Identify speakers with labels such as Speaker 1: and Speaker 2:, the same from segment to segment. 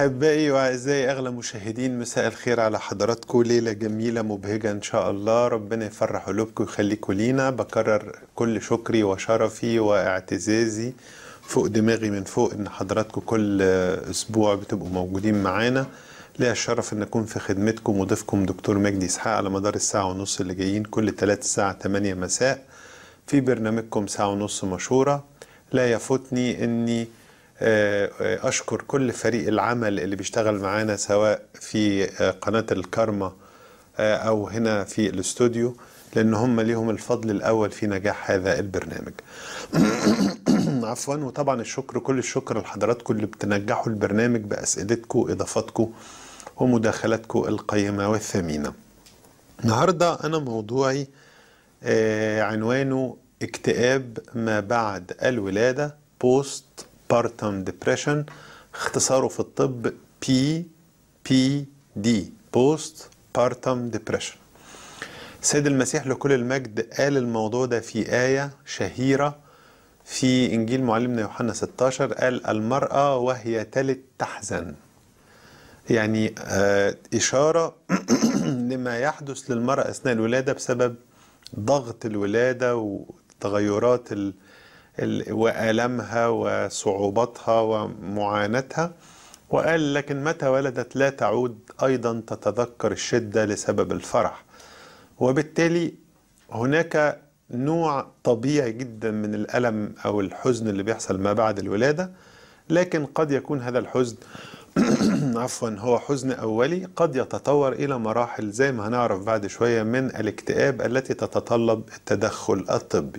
Speaker 1: أحبائي وأعزائي أغلى مشاهدين مساء الخير على حضراتكم ليلة جميلة مبهجة إن شاء الله ربنا يفرح قلوبكم ويخليكم لينا بكرر كل شكري وشرفي واعتزازي فوق دماغي من فوق إن حضراتكم كل أسبوع بتبقوا موجودين معانا ليا الشرف إن أكون في خدمتكم وضيفكم دكتور مجدي إسحاق على مدار الساعة ونص اللي جايين كل ثلاث الساعة 8 مساء في برنامجكم ساعة ونص مشورة لا يفوتني إني أشكر كل فريق العمل اللي بيشتغل معانا سواء في قناة الكارما أو هنا في الاستوديو لأن هم ليهم الفضل الأول في نجاح هذا البرنامج عفوا وطبعا الشكر كل الشكر لحضراتكم اللي بتنجحوا البرنامج بأسئلتكم إضافاتكم ومداخلاتكم القيمة والثمينة النهاردة أنا موضوعي عنوانه اكتئاب ما بعد الولادة بوست بارتم ديبريشن اختصاره في الطب بي بي دي بوست بارتم ديبريشن السيد المسيح لكل المجد قال الموضوع ده في آية شهيرة في إنجيل معلمنا يوحنا 16 قال المرأة وهي تلد تحزن يعني آه إشارة لما يحدث للمرأة أثناء الولادة بسبب ضغط الولادة وتغيرات ال وآلامها وصعوباتها ومعاناتها وقال لكن متى ولدت لا تعود أيضا تتذكر الشدة لسبب الفرح وبالتالي هناك نوع طبيعي جدا من الألم أو الحزن اللي بيحصل ما بعد الولادة لكن قد يكون هذا الحزن عفوا هو حزن أولي قد يتطور إلى مراحل زي ما هنعرف بعد شوية من الاكتئاب التي تتطلب التدخل الطبي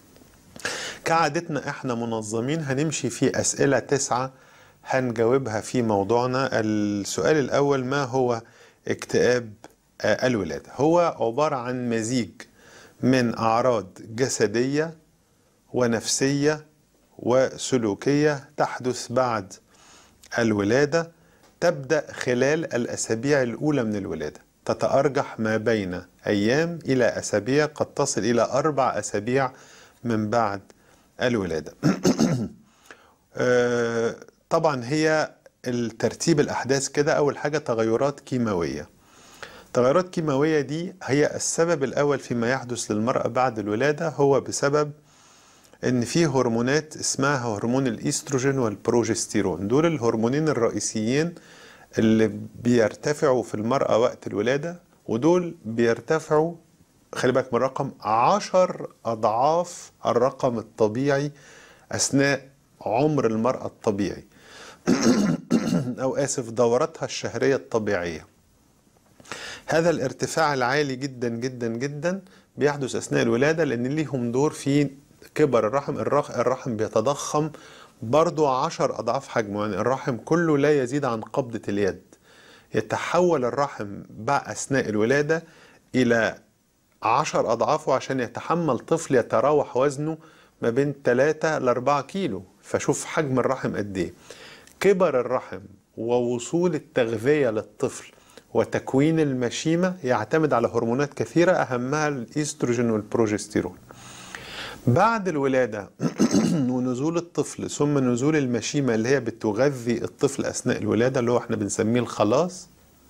Speaker 1: كعادتنا احنا منظمين هنمشي في أسئلة تسعة هنجاوبها في موضوعنا السؤال الأول ما هو اكتئاب الولادة هو عبارة عن مزيج من أعراض جسدية ونفسية وسلوكية تحدث بعد الولادة تبدأ خلال الأسابيع الأولى من الولادة تتأرجح ما بين أيام إلى أسابيع قد تصل إلى أربع أسابيع من بعد الولادة طبعا هي الترتيب الأحداث كده أول حاجة تغيرات كيماوية تغيرات كيماوية دي هي السبب الأول فيما يحدث للمرأة بعد الولادة هو بسبب إن في هرمونات اسمها هرمون الإيستروجين والبروجستيرون دول الهرمونين الرئيسيين اللي بيرتفعوا في المرأة وقت الولادة ودول بيرتفعوا خلي بالك من الرقم عشر أضعاف الرقم الطبيعي أثناء عمر المرأة الطبيعي أو آسف دورتها الشهرية الطبيعية هذا الارتفاع العالي جدا جدا جدا بيحدث أثناء الولادة لأن ليهم دور في كبر الرحم الرحم بيتضخم برضو عشر أضعاف حجمه يعني الرحم كله لا يزيد عن قبضة اليد يتحول الرحم أثناء الولادة إلى عشر أضعافه عشان يتحمل طفل يتراوح وزنه ما بين 3 ل 4 كيلو فشوف حجم الرحم قد ايه كبر الرحم ووصول التغذية للطفل وتكوين المشيمة يعتمد على هرمونات كثيرة أهمها الإيستروجين والبروجستيرون بعد الولادة ونزول الطفل ثم نزول المشيمة اللي هي بتغذي الطفل أثناء الولادة اللي هو احنا بنسميه الخلاص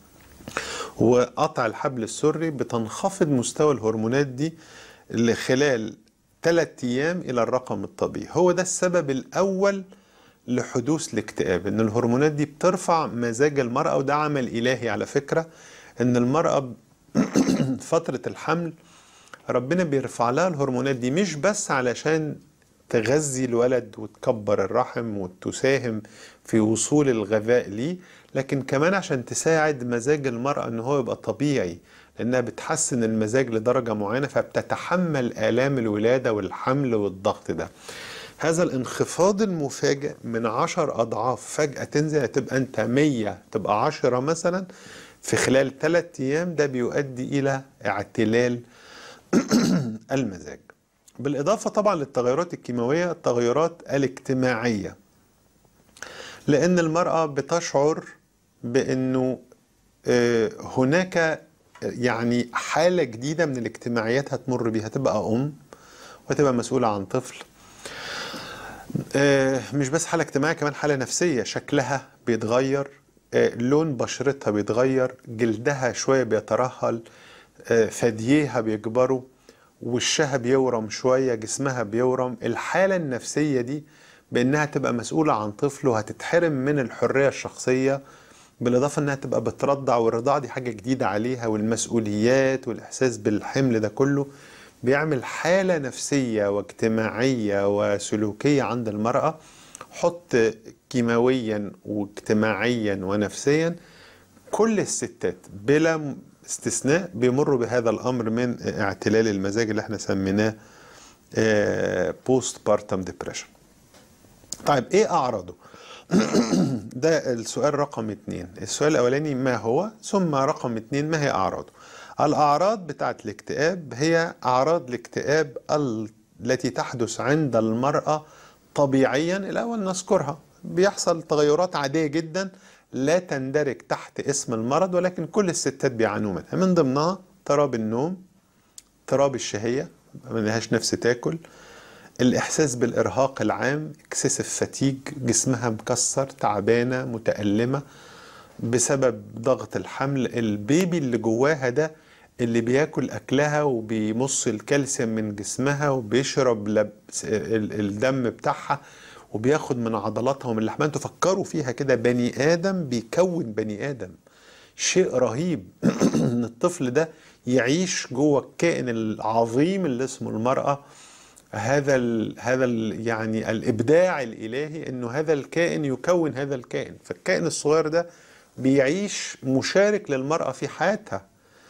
Speaker 1: وقطع الحبل السري بتنخفض مستوى الهرمونات دي لخلال ثلاثة أيام إلى الرقم الطبيعي هو ده السبب الأول لحدوث الاكتئاب إن الهرمونات دي بترفع مزاج المرأة وده عمل إلهي على فكرة إن المرأة فترة الحمل ربنا بيرفع لها الهرمونات دي مش بس علشان تغذي الولد وتكبر الرحم وتساهم في وصول الغذاء ليه لكن كمان عشان تساعد مزاج المرأة ان هو يبقى طبيعي لانها بتحسن المزاج لدرجة معينة فبتتحمل آلام الولادة والحمل والضغط ده هذا الانخفاض المفاجئ من عشر أضعاف فجأة تنزل تبقى أنت مية تبقى عشرة مثلا في خلال ثلاثة أيام ده بيؤدي إلى اعتلال المزاج بالإضافة طبعا للتغيرات الكيماوية التغيرات الاجتماعية لأن المرأة بتشعر بأنه هناك يعني حالة جديدة من الاجتماعيات هتمر بيها تبقى أم وتبقى مسؤولة عن طفل مش بس حالة اجتماعية كمان حالة نفسية شكلها بيتغير آه، لون بشرتها بيتغير جلدها شوية بيترهل آه، ثدييها بيكبروا وشها بيورم شوية جسمها بيورم الحالة النفسية دي بأنها تبقى مسؤولة عن طفل وهتتحرم من الحرية الشخصية بالإضافة أنها تبقى بترضع والرضاعة دي حاجة جديدة عليها والمسؤوليات والإحساس بالحمل ده كله بيعمل حالة نفسية واجتماعية وسلوكية عند المرأة حط كيماويا واجتماعيا ونفسيا كل الستات بلا استثناء بيمروا بهذا الامر من اعتلال المزاج اللي احنا سميناه بوست بارتم ديبريشن طيب ايه اعراضه ده السؤال رقم اتنين السؤال الاولاني ما هو ثم رقم اتنين ما هي اعراضه الاعراض بتاعت الاكتئاب هي اعراض الاكتئاب التي تحدث عند المرأة طبيعيا الاول نذكرها بيحصل تغيرات عادية جدا لا تندرج تحت اسم المرض ولكن كل الستات بيعانوا منها من ضمنها اضطراب النوم اضطراب الشهية ما لهاش نفس تاكل الإحساس بالإرهاق العام اكسسيف فاتيج جسمها مكسر تعبانة متألمة بسبب ضغط الحمل البيبي اللي جواها ده اللي بياكل أكلها وبيمص الكالسيوم من جسمها وبيشرب لب... الدم بتاعها وبياخد من عضلاتها ومن لحمها انتوا فكروا فيها كده بني ادم بيكون بني ادم شيء رهيب ان الطفل ده يعيش جوه الكائن العظيم اللي اسمه المراه هذا ال هذا ال يعني الابداع الالهي انه هذا الكائن يكون هذا الكائن فالكائن الصغير ده بيعيش مشارك للمراه في حياتها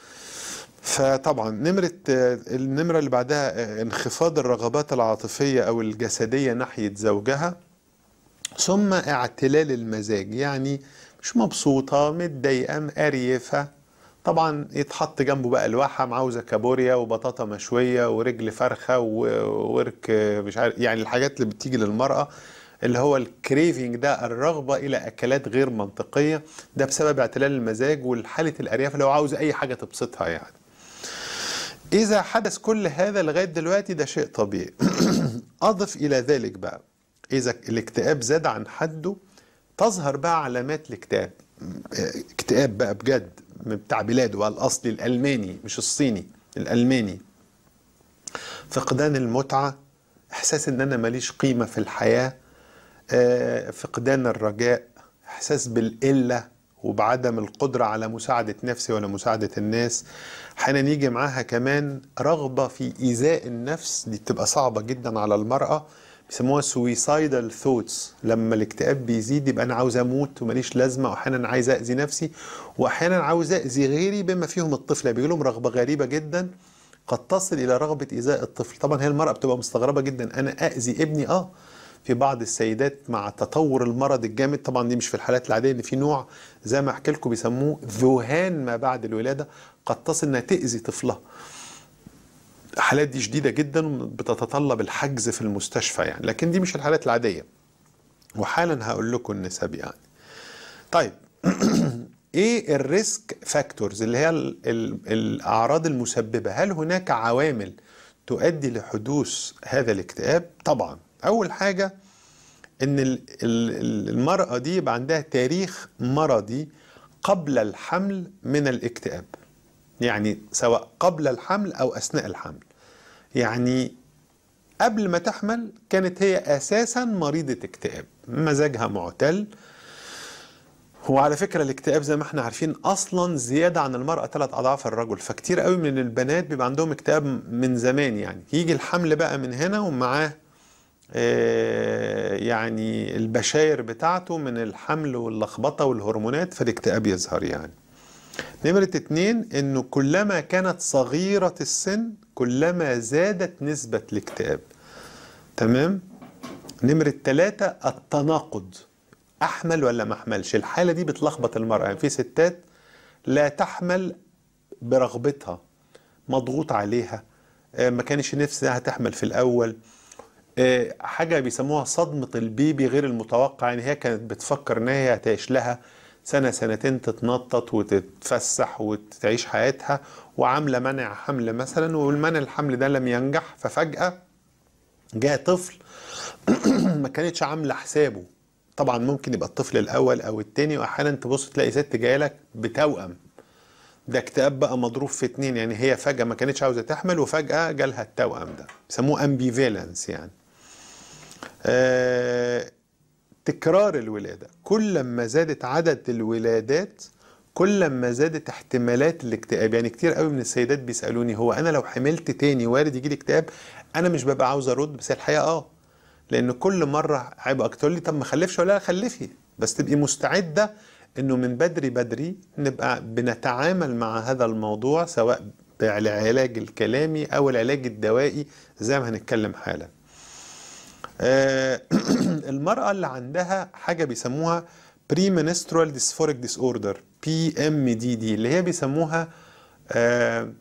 Speaker 1: فطبعا نمرة النمرة اللي بعدها انخفاض الرغبات العاطفية أو الجسدية ناحية زوجها ثم اعتلال المزاج يعني مش مبسوطة متضايقة مقريفة طبعا يتحط جنبه بقى الوحم عاوزة كابوريا وبطاطا مشوية ورجل فرخة وورك مش عارف يعني الحاجات اللي بتيجي للمرأة اللي هو الكريفنج ده الرغبة إلى أكلات غير منطقية ده بسبب اعتلال المزاج والحالة الأرياف اللي هو عاوز أي حاجة تبسطها يعني إذا حدث كل هذا لغاية دلوقتي ده شيء طبيعي أضف إلى ذلك بقى إذا الاكتئاب زاد عن حده تظهر بقى علامات الاكتئاب اكتئاب بقى بجد بتاع بلاده بقى الأصلي الألماني مش الصيني الألماني فقدان المتعة إحساس إن أنا ماليش قيمة في الحياة فقدان الرجاء إحساس بالقلة وبعدم القدرة على مساعدة نفسي ولا مساعدة الناس احيانا يجي معاها كمان رغبة في إيذاء النفس دي بتبقى صعبة جدا على المرأة بيسموها suicidal thoughts لما الاكتئاب بيزيد يبقى أنا عاوز أموت وماليش لازمة وأحيانا عايز أذي نفسي وأحيانا عاوز أذي غيري بما فيهم الطفل بيجي لهم رغبة غريبة جدا قد تصل إلى رغبة إيذاء الطفل طبعا هي المرأة بتبقى مستغربة جدا أنا أذي ابني آه في بعض السيدات مع تطور المرض الجامد طبعا دي مش في الحالات العاديه ان في نوع زي ما احكي لكم بيسموه ذهان ما بعد الولاده قد تصل انها تاذي طفلها الحالات دي شديده جدا بتتطلب الحجز في المستشفى يعني لكن دي مش الحالات العاديه وحالا هقول لكم النسب يعني طيب ايه الريسك فاكتورز اللي هي ال ال الاعراض المسببه هل هناك عوامل تؤدي لحدوث هذا الاكتئاب طبعا اول حاجه ان المراه دي يبقى عندها تاريخ مرضي قبل الحمل من الاكتئاب يعني سواء قبل الحمل او اثناء الحمل يعني قبل ما تحمل كانت هي اساسا مريضه اكتئاب مزاجها معتل وعلى فكرة الاكتئاب زي ما احنا عارفين أصلا زيادة عن المرأة ثلاث أضعاف الرجل فكتير قوي من البنات بيبقى عندهم اكتئاب من زمان يعني يجي الحمل بقى من هنا ومعاه يعني البشاير بتاعته من الحمل واللخبطة والهرمونات فالاكتئاب يظهر يعني نمرة اتنين انه كلما كانت صغيرة السن كلما زادت نسبة الاكتئاب تمام نمرة تلاتة التناقض احمل ولا ما احملش الحالة دي بتلخبط المرأة يعني في ستات لا تحمل برغبتها مضغوط عليها ما كانش نفسها تحمل في الاول حاجة بيسموها صدمة البيبي غير المتوقع يعني هي كانت بتفكر ان هي هتعيش لها سنة سنتين تتنطط وتتفسح وتعيش حياتها وعاملة منع حمل مثلا والمنع الحمل ده لم ينجح ففجأة جاء طفل ما كانتش عاملة حسابه طبعا ممكن يبقى الطفل الاول او التاني واحيانا تبص تلاقي ست جايه لك بتوأم ده اكتئاب بقى مضروب في اتنين يعني هي فجأة ما كانتش عاوزة تحمل وفجأة جالها التوأم ده بيسموه امبيفالنس يعني آه تكرار الولادة كل ما زادت عدد الولادات كل ما زادت احتمالات الاكتئاب يعني كتير قوي من السيدات بيسألوني هو أنا لو حملت تاني وارد يجي لي اكتئاب أنا مش ببقى عاوز أرد بس الحقيقة آه لأن كل مرة هيبقى أكتر لي طب ما خلفش ولا لا خلفي بس تبقي مستعدة إنه من بدري بدري نبقى بنتعامل مع هذا الموضوع سواء بالعلاج الكلامي أو العلاج الدوائي زي ما هنتكلم حالا آه، المرأة اللي عندها حاجة بيسموها premenstrual dysphoric disorder PMDD اللي هي بيسموها آه،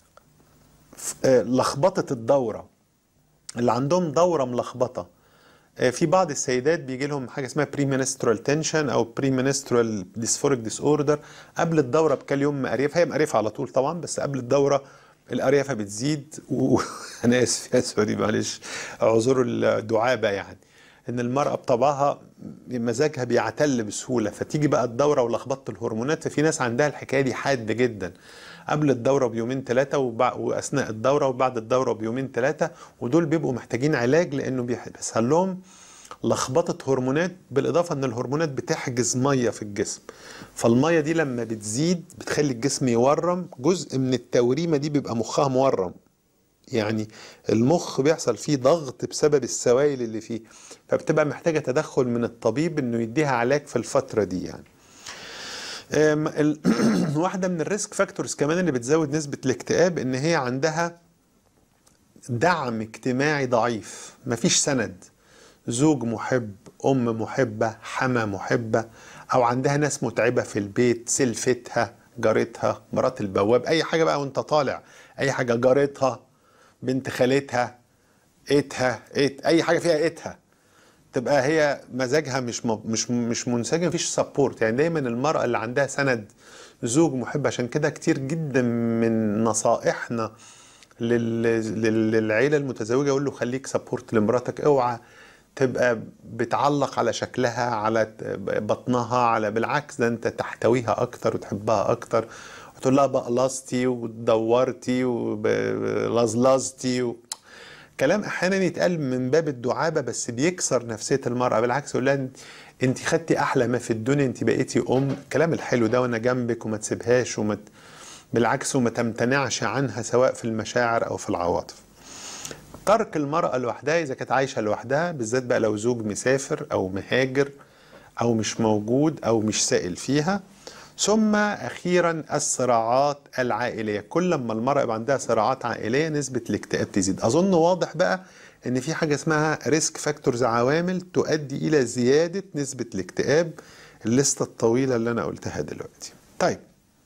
Speaker 1: ف- آه، لخبطة الدورة اللي عندهم دورة ملخبطة آه، في بعض السيدات بيجي لهم حاجة اسمها premenstrual tension أو premenstrual dysphoric disorder قبل الدورة بكام يوم مقريفة هي مقريفة على طول طبعا بس قبل الدورة الأريافة بتزيد وأنا آسف يا سوري معلش اعذروا الدعابة يعني إن المرأة بطبعها مزاجها بيعتل بسهولة فتيجي بقى الدورة ولخبطة الهرمونات ففي ناس عندها الحكاية دي حادة جدا قبل الدورة بيومين ثلاثة وبع- وأثناء الدورة وبعد الدورة بيومين ثلاثة ودول بيبقوا محتاجين علاج لأنه بيحصل لهم لخبطة هرمونات بالإضافة أن الهرمونات بتحجز مية في الجسم فالمية دي لما بتزيد بتخلي الجسم يورم جزء من التوريمة دي بيبقى مخها مورم يعني المخ بيحصل فيه ضغط بسبب السوائل اللي فيه فبتبقى محتاجة تدخل من الطبيب انه يديها علاج في الفترة دي يعني أم، ال- واحدة من الريسك فاكتورز كمان اللي بتزود نسبة الاكتئاب ان هي عندها دعم اجتماعي ضعيف مفيش سند زوج محب ام محبة حما محبة او عندها ناس متعبة في البيت سلفتها جارتها مرات البواب اي حاجة بقى وانت طالع اي حاجة جارتها بنت خالتها ايتها ايت اي حاجة فيها ايتها تبقى هي مزاجها مش م- مش مش منسجم مفيش سبورت يعني دايما المرأة اللي عندها سند زوج محب عشان كده كتير جدا من نصائحنا لل... لل- للعيلة المتزوجة يقول له خليك سبورت لمراتك اوعى تبقى بتعلق على شكلها على ت- بطنها على بالعكس ده انت تحتويها اكتر وتحبها اكتر وتقول لها بقلصتي ودورتي ولزلزتي و... كلام احيانا يتقال من باب الدعابه بس بيكسر نفسيه المراه بالعكس يقول لها انت انت خدتي احلى ما في الدنيا انت بقيتي ام الكلام الحلو ده وانا جنبك وما تسيبهاش وما ت- بالعكس وما تمتنعش عنها سواء في المشاعر او في العواطف ترك المرأة لوحدها إذا كانت عايشة لوحدها بالذات بقى لو زوج مسافر أو مهاجر أو مش موجود أو مش سائل فيها ثم أخيرا الصراعات العائلية كل ما المرأة يبقى عندها صراعات عائلية نسبة الاكتئاب تزيد أظن واضح بقى إن في حاجة اسمها ريسك فاكتورز عوامل تؤدي إلى زيادة نسبة الاكتئاب الليستة الطويلة اللي أنا قلتها دلوقتي طيب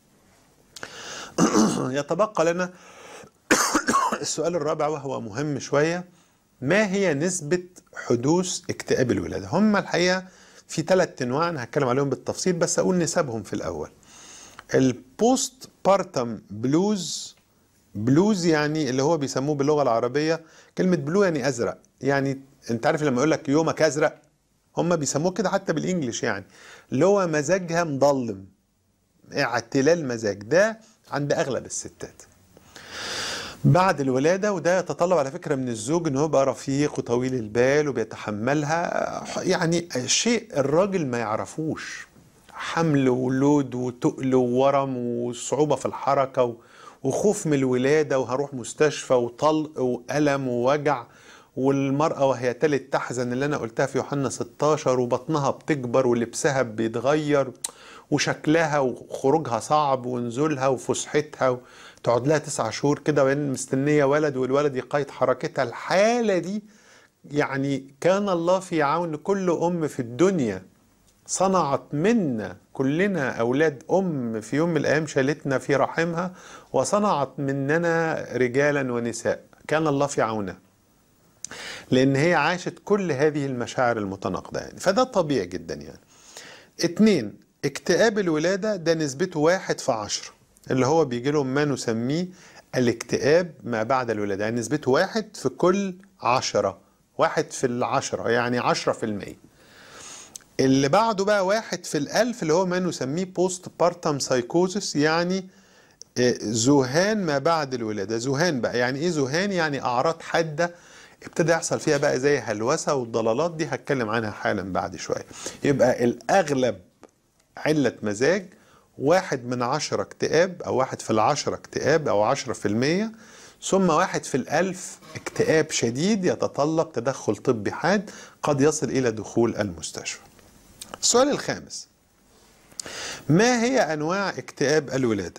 Speaker 1: يتبقى لنا السؤال الرابع وهو مهم شوية ما هي نسبة حدوث اكتئاب الولادة هم الحقيقة في ثلاث انواع انا هتكلم عليهم بالتفصيل بس اقول نسبهم في الاول البوست بارتم بلوز بلوز يعني اللي هو بيسموه باللغة العربية كلمة بلو يعني ازرق يعني انت عارف لما يقول لك يومك ازرق هم بيسموه كده حتى بالانجلش يعني اللي هو مزاجها مضلم اعتلال مزاج ده عند اغلب الستات بعد الولادة وده يتطلب على فكرة من الزوج ان هو يبقى رفيق وطويل البال وبيتحملها يعني شيء الراجل ما يعرفوش حمل ولود وتقل وورم وصعوبة في الحركة و- وخوف من الولادة وهروح مستشفى وطلق وألم ووجع والمرأة وهي تلت تحزن اللي أنا قلتها في يوحنا 16 وبطنها بتكبر ولبسها بيتغير وشكلها وخروجها صعب ونزولها وفسحتها تقعد لها تسعة شهور كده وين مستنية ولد والولد يقيد حركتها الحالة دي يعني كان الله في عون كل أم في الدنيا صنعت منا كلنا أولاد أم في يوم من الأيام شالتنا في رحمها وصنعت مننا رجالا ونساء كان الله في عونها لأن هي عاشت كل هذه المشاعر المتناقضة يعني فده طبيعي جدا يعني اتنين اكتئاب الولادة ده نسبته واحد في عشرة اللي هو بيجي لهم ما نسميه الاكتئاب ما بعد الولادة يعني نسبته واحد في كل عشرة واحد في العشرة يعني عشرة في المية اللي بعده بقى واحد في الألف اللي هو ما نسميه بوست بارتم سايكوزس يعني آه، ذهان ما بعد الولادة ذهان بقى يعني ايه ذهان يعني أعراض حادة ابتدى يحصل فيها بقى زي هلوسة والضلالات دي هتكلم عنها حالا بعد شوية يبقى الأغلب علة مزاج واحد من عشرة اكتئاب أو واحد في العشرة اكتئاب أو عشرة في المية ثم واحد في الألف اكتئاب شديد يتطلب تدخل طبي حاد قد يصل إلى دخول المستشفى السؤال الخامس ما هي أنواع اكتئاب الولادة؟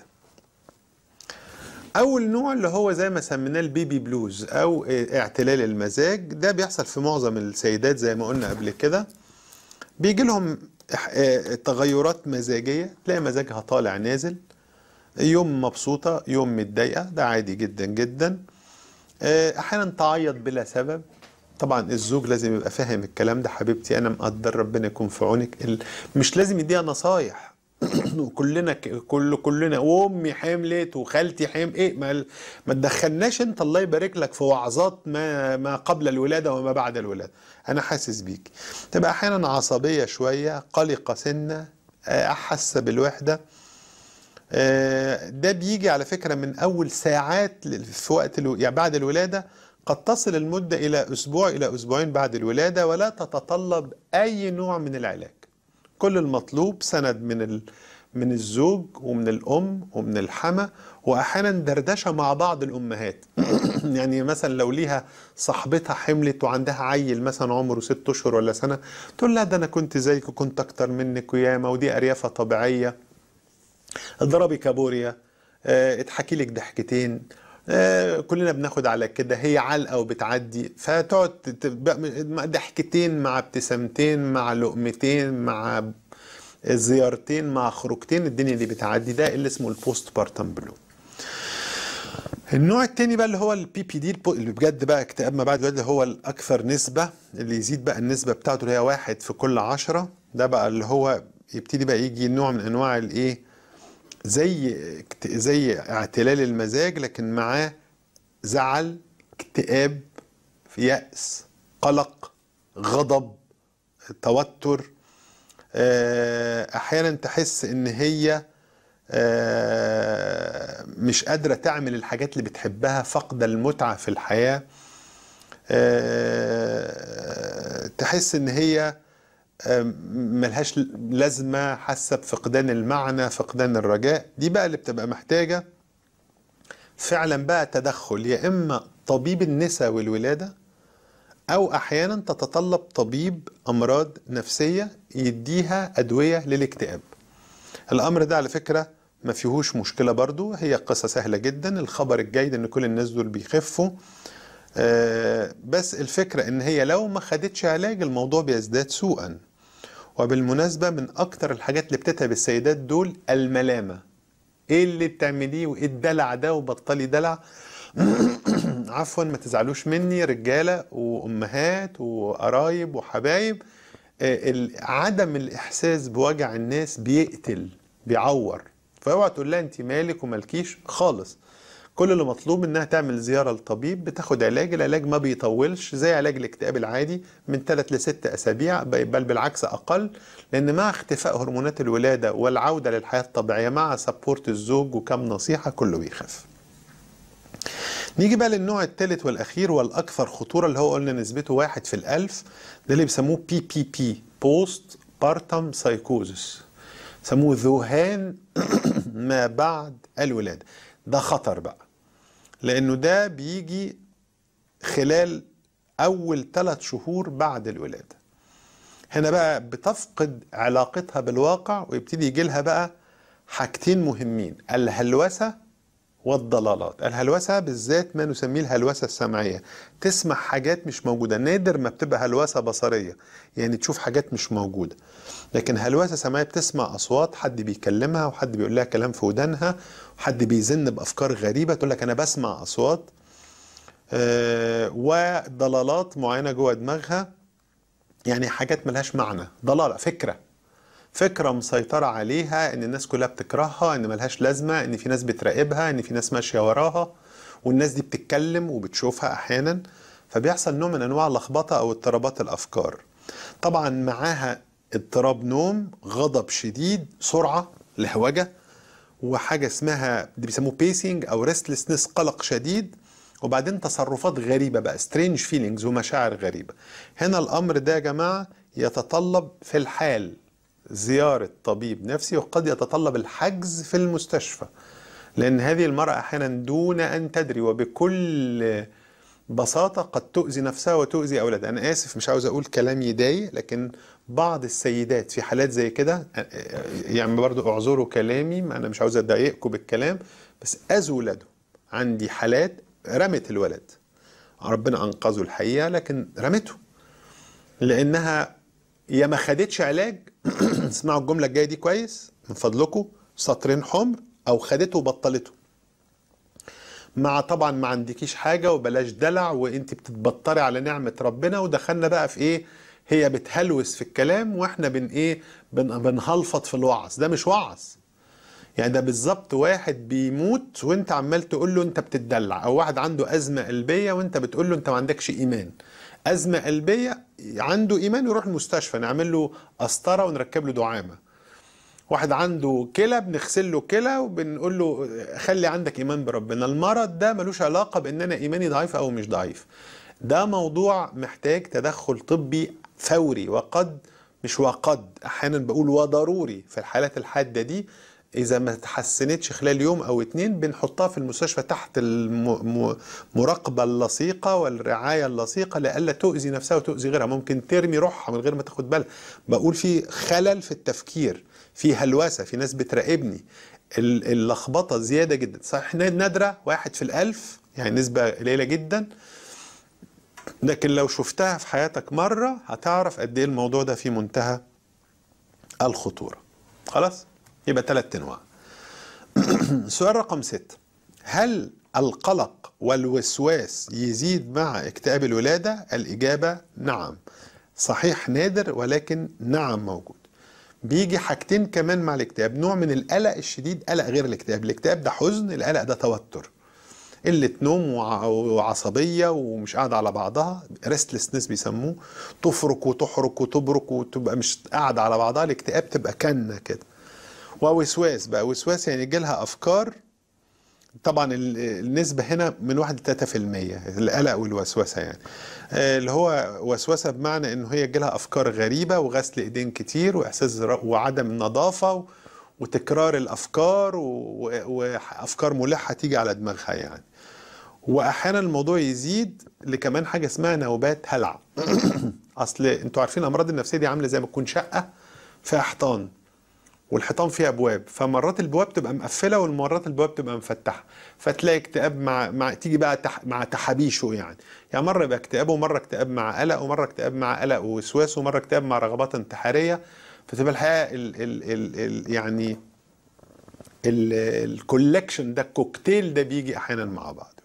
Speaker 1: أول نوع اللي هو زي ما سميناه البيبي بلوز أو اعتلال المزاج ده بيحصل في معظم السيدات زي ما قلنا قبل كده بيجي لهم إح- آه، تغيرات مزاجية تلاقي مزاجها طالع نازل يوم مبسوطة يوم متضايقة ده عادي جدا جدا آه، أحيانا تعيط بلا سبب طبعا الزوج لازم يبقى فاهم الكلام ده حبيبتي أنا مقدر ربنا يكون في عونك ال- مش لازم يديها نصايح وكلنا ك- كل كلنا وامي حملت وخالتي حمل ايه ما, ال- ما تدخلناش انت الله يبارك لك في وعظات ما ما قبل الولاده وما بعد الولاده انا حاسس بيك تبقى احيانا عصبيه شويه قلقه سنه آه، حاسه بالوحده آه، ده بيجي على فكرة من أول ساعات ل- في وقت الو... يعني بعد الولادة قد تصل المدة إلى أسبوع إلى أسبوعين بعد الولادة ولا تتطلب أي نوع من العلاج كل المطلوب سند من ال... من الزوج ومن الأم ومن الحما وأحيانا دردشة مع بعض الأمهات يعني مثلا لو ليها صاحبتها حملت وعندها عيل مثلا عمره ست أشهر ولا سنة تقول لها ده أنا كنت زيك وكنت أكتر منك وياما ودي أريافة طبيعية اضربي كابوريا اه اضحكي لك ضحكتين اه كلنا بناخد على كده هي علقه وبتعدي فتقعد تت- بقى- ضحكتين مع ابتسامتين مع لقمتين مع زيارتين مع خروجتين الدنيا دي بتعدي ده اللي اسمه البوست بارتم بلو النوع التاني بقى اللي هو البي بي دي اللي بجد بقى اكتئاب ما بعد الولاده هو الاكثر نسبه اللي يزيد بقى النسبه بتاعته اللي هي واحد في كل عشرة ده بقى اللي هو يبتدي بقى يجي نوع من انواع الايه زي اكت- زي اعتلال المزاج لكن معاه زعل اكتئاب يأس قلق غضب توتر آه، احيانا تحس ان هي آه، مش قادرة تعمل الحاجات اللي بتحبها فاقدة المتعة في الحياة آه، تحس ان هي آه، ملهاش لازمة حاسة بفقدان المعنى فقدان الرجاء دي بقى اللي بتبقى محتاجة فعلا بقى تدخل يا إما طبيب النساء والولادة أو أحيانا تتطلب طبيب أمراض نفسية يديها أدوية للاكتئاب الأمر ده على فكرة ما فيهوش مشكلة برضو هي قصة سهلة جدا الخبر الجيد إن كل الناس دول بيخفوا آه، بس الفكرة إن هي لو ما خدتش علاج الموضوع بيزداد سوءا وبالمناسبة من أكتر الحاجات اللي بتتعب السيدات دول الملامة إيه اللي بتعمليه وإيه الدلع ده وبطلي دلع عفوا ما تزعلوش مني رجالة وأمهات وقرايب وحبايب آه، ال- عدم الإحساس بوجع الناس بيقتل بيعور فاوعى تقول لها انت مالك ومالكيش خالص كل اللي مطلوب انها تعمل زياره لطبيب بتاخد علاج العلاج ما بيطولش زي علاج الاكتئاب العادي من 3 ل 6 اسابيع بل بالعكس اقل لان مع اختفاء هرمونات الولاده والعوده للحياه الطبيعيه مع سبورت الزوج وكم نصيحه كله بيخف نيجي بقى للنوع الثالث والاخير والاكثر خطوره اللي هو قلنا نسبته واحد في الالف ده اللي بيسموه بي بي بي بوست بارتم سايكوزس سموه ذهان ما بعد الولاده ده خطر بقى لانه ده بيجي خلال اول ثلاث شهور بعد الولاده هنا بقى بتفقد علاقتها بالواقع ويبتدي يجي لها بقى حاجتين مهمين الهلوسه والضلالات الهلوسه بالذات ما نسميه الهلوسه السمعيه تسمع حاجات مش موجوده نادر ما بتبقى هلوسه بصريه يعني تشوف حاجات مش موجوده لكن هلوسه سمعيه بتسمع اصوات حد بيكلمها وحد بيقول لها كلام في ودانها وحد بيزن بافكار غريبه تقول لك انا بسمع اصوات آه، وضلالات معينه جوه دماغها يعني حاجات ملهاش معنى ضلاله فكره فكره مسيطره عليها ان الناس كلها بتكرهها ان ملهاش لازمه ان في ناس بتراقبها ان في ناس ماشيه وراها والناس دي بتتكلم وبتشوفها احيانا فبيحصل نوع من انواع اللخبطه او اضطرابات الافكار طبعا معاها اضطراب نوم غضب شديد سرعه لهوجه وحاجه اسمها دي بيسموه بيسنج او ريستلسنس قلق شديد وبعدين تصرفات غريبه بقى سترينج فيلينجز ومشاعر غريبه هنا الامر ده يا جماعه يتطلب في الحال زياره طبيب نفسي وقد يتطلب الحجز في المستشفى لان هذه المراه احيانا دون ان تدري وبكل بساطه قد تؤذي نفسها وتؤذي اولادها انا اسف مش عاوز اقول كلام يضايق لكن بعض السيدات في حالات زي كده يعني برضو اعذروا كلامي انا مش عاوز اضايقكم بالكلام بس اذوا ولادهم عندي حالات رمت الولد ربنا انقذه الحقيقه لكن رمته لانها يا ما خدتش علاج اسمعوا الجمله الجايه دي كويس من فضلكم سطرين حمر او خدته وبطلته مع طبعا ما عندكيش حاجه وبلاش دلع وانت بتتبطري على نعمه ربنا ودخلنا بقى في ايه هي بتهلوس في الكلام واحنا بن ايه بن بنهلفط في الوعظ ده مش وعظ يعني ده بالظبط واحد بيموت وانت عمال تقول له انت بتدلع او واحد عنده ازمه قلبيه وانت بتقول له انت ما عندكش ايمان ازمه قلبيه عنده ايمان يروح المستشفى نعمل له قسطره ونركب له دعامه واحد عنده كلى بنغسل له كلى وبنقول له خلي عندك ايمان بربنا المرض ده ملوش علاقه بان انا ايماني ضعيف او مش ضعيف ده موضوع محتاج تدخل طبي فوري وقد مش وقد احيانا بقول وضروري في الحالات الحاده دي اذا ما تحسنتش خلال يوم او اتنين بنحطها في المستشفى تحت المراقبه اللصيقه والرعايه اللصيقه لئلا تؤذي نفسها وتؤذي غيرها ممكن ترمي روحها من غير ما تاخد بالها بقول في خلل في التفكير في هلوسه في ناس بتراقبني اللخبطه زياده جدا صحيح نادره واحد في الالف يعني نسبه قليله جدا لكن لو شفتها في حياتك مره هتعرف قد ايه الموضوع ده في منتهى الخطوره خلاص يبقى ثلاث انواع سؤال رقم ستة هل القلق والوسواس يزيد مع اكتئاب الولادة الإجابة نعم صحيح نادر ولكن نعم موجود بيجي حاجتين كمان مع الاكتئاب نوع من القلق الشديد قلق غير الاكتئاب الاكتئاب ده حزن القلق ده توتر قلة نوم وعصبية ومش قاعدة على بعضها ريستلسنس بيسموه تفرك وتحرك وتبرك وتبقى مش قاعدة على بعضها الاكتئاب تبقى كنة كده ووسواس بقى وسواس يعني يجي لها افكار طبعا النسبة هنا من واحد لتلاتة في المية القلق والوسوسة يعني اللي هو وسوسة بمعنى انه هي يجي لها افكار غريبة وغسل ايدين كتير واحساس وعدم النظافة وتكرار الافكار وافكار ملحة تيجي على دماغها يعني واحيانا الموضوع يزيد لكمان حاجة اسمها نوبات هلع اصل انتوا عارفين الامراض النفسية دي عاملة زي ما تكون شقة فيها حيطان والحيطان فيها ابواب فمرات البواب تبقى مقفله والمرات البواب تبقى مفتحه فتلاقي اكتئاب مع مع تيجي بقى تح... مع تحابيشه يعني يعني مره يبقى اكتئاب ومره اكتئاب مع قلق ومره اكتئاب مع قلق ووسواس ومره اكتئاب مع رغبات انتحاريه فتبقى الحقيقه ال... ال... ال... ال... يعني الكولكشن ده الكوكتيل ده بيجي احيانا مع بعض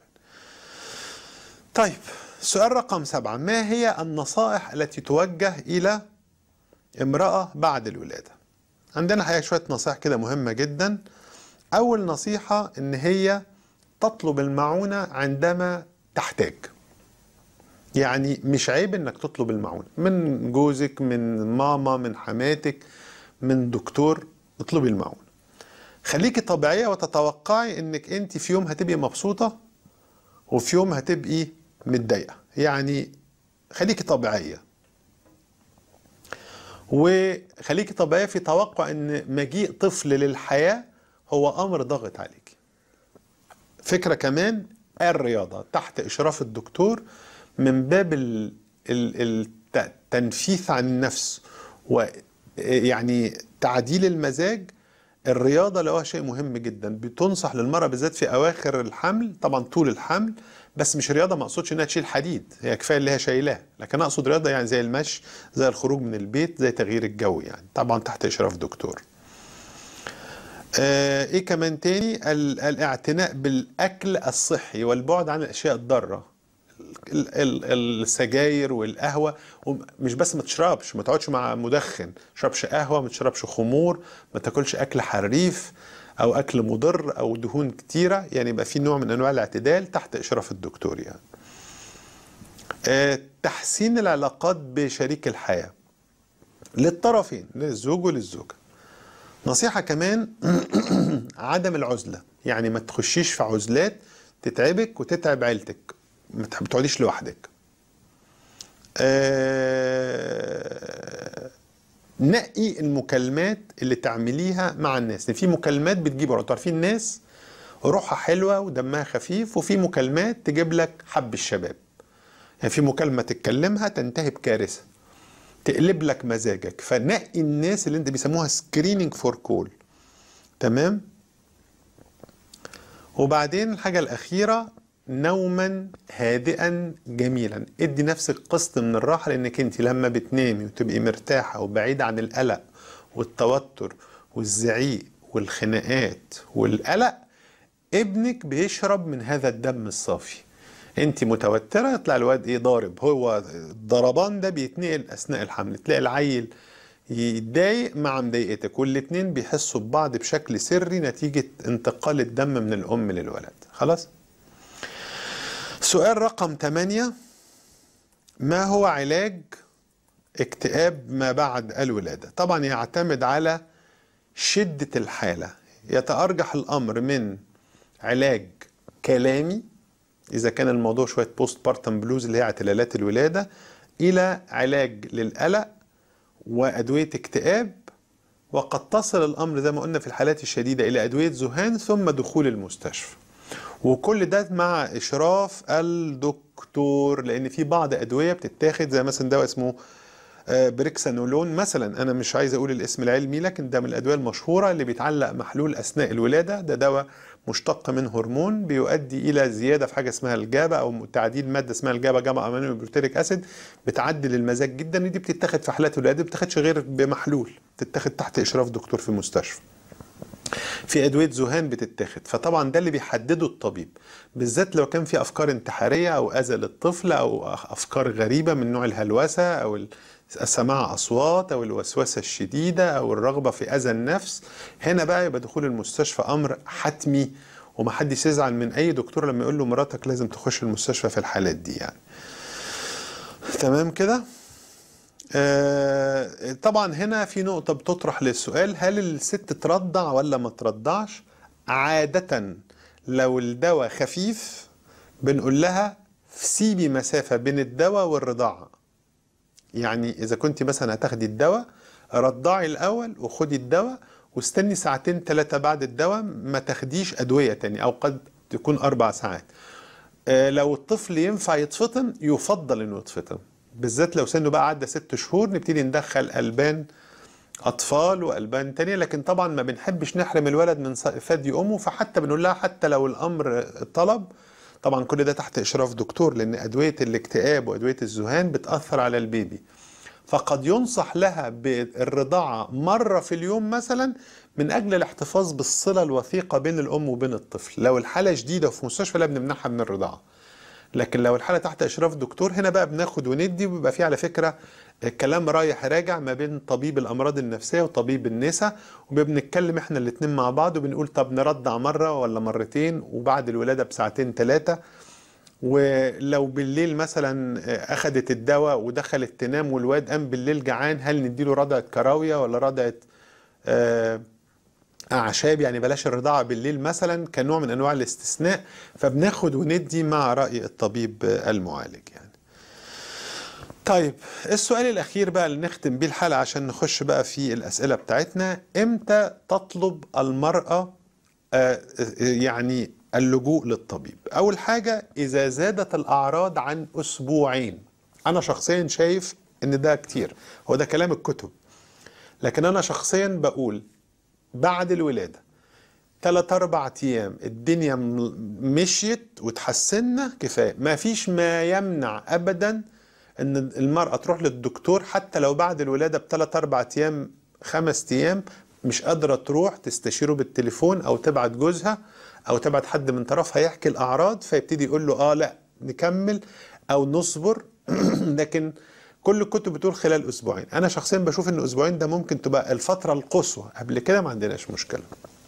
Speaker 1: طيب سؤال رقم سبعة ما هي النصائح التي توجه إلى امرأة بعد الولادة عندنا حقيقة شوية نصائح كده مهمة جدا أول نصيحة إن هي تطلب المعونة عندما تحتاج يعني مش عيب إنك تطلب المعونة من جوزك من ماما من حماتك من دكتور اطلبي المعونة خليكي طبيعية وتتوقعي إنك أنت في يوم هتبقي مبسوطة وفي يوم هتبقي متضايقة يعني خليكي طبيعية وخليكي طبيعية في توقع ان مجيء طفل للحياة هو امر ضاغط عليك فكرة كمان الرياضة تحت اشراف الدكتور من باب التنفيث عن النفس ويعني تعديل المزاج الرياضة لها شيء مهم جدا بتنصح للمرأة بالذات في أواخر الحمل طبعا طول الحمل بس مش رياضة ما أقصدش إنها تشيل حديد هي كفاية اللي هي شايلاه لكن أقصد رياضة يعني زي المشي زي الخروج من البيت زي تغيير الجو يعني طبعا تحت إشراف دكتور آه إيه كمان تاني الاعتناء بالأكل الصحي والبعد عن الأشياء الضارة السجاير والقهوة مش بس ما تشربش ما تقعدش مع مدخن ما تشربش قهوة ما تشربش خمور ما تاكلش أكل حريف أو أكل مضر أو دهون كتيرة يعني يبقى في نوع من أنواع الاعتدال تحت إشراف الدكتور يعني آه تحسين العلاقات بشريك الحياة للطرفين للزوج وللزوجة نصيحة كمان عدم العزلة يعني ما تخشيش في عزلات تتعبك وتتعب عيلتك ما تقعديش لوحدك آه نقي المكالمات اللي تعمليها مع الناس في مكالمات بتجيب انتوا عارفين ناس روحها حلوه ودمها خفيف وفي مكالمات تجيب لك حب الشباب يعني في مكالمه تتكلمها تنتهي بكارثه تقلب لك مزاجك فنقي الناس اللي انت بيسموها سكريننج فور كول تمام وبعدين الحاجه الاخيره نوما هادئا جميلا ادي نفسك قسط من الراحه لانك انت لما بتنامي وتبقي مرتاحه وبعيده عن القلق والتوتر والزعيق والخناقات والقلق ابنك بيشرب من هذا الدم الصافي انت متوتره يطلع الواد ايه ضارب هو الضربان ده بيتنقل اثناء الحمل تلاقي العيل يتضايق مع مضايقتك والاتنين بيحسوا ببعض بشكل سري نتيجه انتقال الدم من الام للولد خلاص سؤال رقم 8 ما هو علاج اكتئاب ما بعد الولادة طبعا يعتمد على شدة الحالة يتأرجح الأمر من علاج كلامي إذا كان الموضوع شوية بوست بارتم بلوز اللي هي اعتلالات الولادة إلى علاج للقلق وأدوية اكتئاب وقد تصل الأمر زي ما قلنا في الحالات الشديدة إلى أدوية ذهان ثم دخول المستشفى وكل ده مع اشراف الدكتور لان في بعض ادويه بتتاخد زي مثلا دواء اسمه بريكسانولون مثلا انا مش عايز اقول الاسم العلمي لكن ده من الادويه المشهوره اللي بيتعلق محلول اثناء الولاده ده دواء مشتق من هرمون بيؤدي الى زياده في حاجه اسمها الجابا او تعديل ماده اسمها الجابا جاما امينو بروتيريك اسيد بتعدل المزاج جدا دي بتتاخد في حالات الولاده ما بتتاخدش غير بمحلول بتتاخد تحت اشراف دكتور في المستشفى في ادويه ذهان بتتاخد فطبعا ده اللي بيحدده الطبيب بالذات لو كان في افكار انتحاريه او اذى للطفل او افكار غريبه من نوع الهلوسه او سماع اصوات او الوسوسه الشديده او الرغبه في اذى النفس هنا بقى يبقى دخول المستشفى امر حتمي ومحدش يزعل من اي دكتور لما يقول له مراتك لازم تخش المستشفى في الحالات دي يعني تمام كده آه طبعا هنا في نقطة بتطرح للسؤال هل الست ترضع ولا ما ترضعش عادة لو الدواء خفيف بنقول لها سيبي مسافة بين الدواء والرضاعة يعني إذا كنت مثلا هتاخدي الدواء رضعي الأول وخدي الدواء واستني ساعتين ثلاثة بعد الدواء ما تاخديش أدوية تاني أو قد تكون أربع ساعات آه لو الطفل ينفع يتفطم يفضل إنه يتفطم بالذات لو سنه بقى عدى ست شهور نبتدي ندخل ألبان أطفال وألبان تانية لكن طبعا ما بنحبش نحرم الولد من ثدي أمه فحتى بنقول لها حتى لو الأمر طلب طبعا كل ده تحت إشراف دكتور لأن أدوية الاكتئاب وأدوية الذهان بتأثر على البيبي فقد ينصح لها بالرضاعة مرة في اليوم مثلا من أجل الاحتفاظ بالصلة الوثيقة بين الأم وبين الطفل لو الحالة شديدة وفي مستشفى لا بنمنعها من الرضاعة لكن لو الحالة تحت إشراف دكتور هنا بقى بناخد وندي وبيبقى في على فكرة كلام رايح راجع ما بين طبيب الأمراض النفسية وطبيب النساء وبنتكلم احنا الاتنين مع بعض وبنقول طب نرضع مرة ولا مرتين وبعد الولادة بساعتين ثلاثة ولو بالليل مثلا أخدت الدواء ودخلت تنام والواد قام بالليل جعان هل نديله رضعة كراوية ولا رضعة آه اعشاب يعني بلاش الرضاعه بالليل مثلا كنوع من انواع الاستثناء فبناخد وندي مع راي الطبيب المعالج يعني طيب السؤال الاخير بقى اللي نختم بيه الحلقه عشان نخش بقى في الاسئله بتاعتنا امتى تطلب المراه آه يعني اللجوء للطبيب اول حاجه اذا زادت الاعراض عن اسبوعين انا شخصيا شايف ان ده كتير هو ده كلام الكتب لكن انا شخصيا بقول بعد الولادة ثلاث أربع أيام الدنيا مشيت وتحسنا كفاية ما فيش ما يمنع أبدا أن المرأة تروح للدكتور حتى لو بعد الولادة بثلاث أربع أيام خمس أيام مش قادرة تروح تستشيره بالتليفون أو تبعت جوزها أو تبعت حد من طرفها يحكي الأعراض فيبتدي يقول له آه لا نكمل أو نصبر لكن كل الكتب بتقول خلال اسبوعين انا شخصيا بشوف ان اسبوعين ده ممكن تبقى الفتره القصوى قبل كده ما عندناش مشكله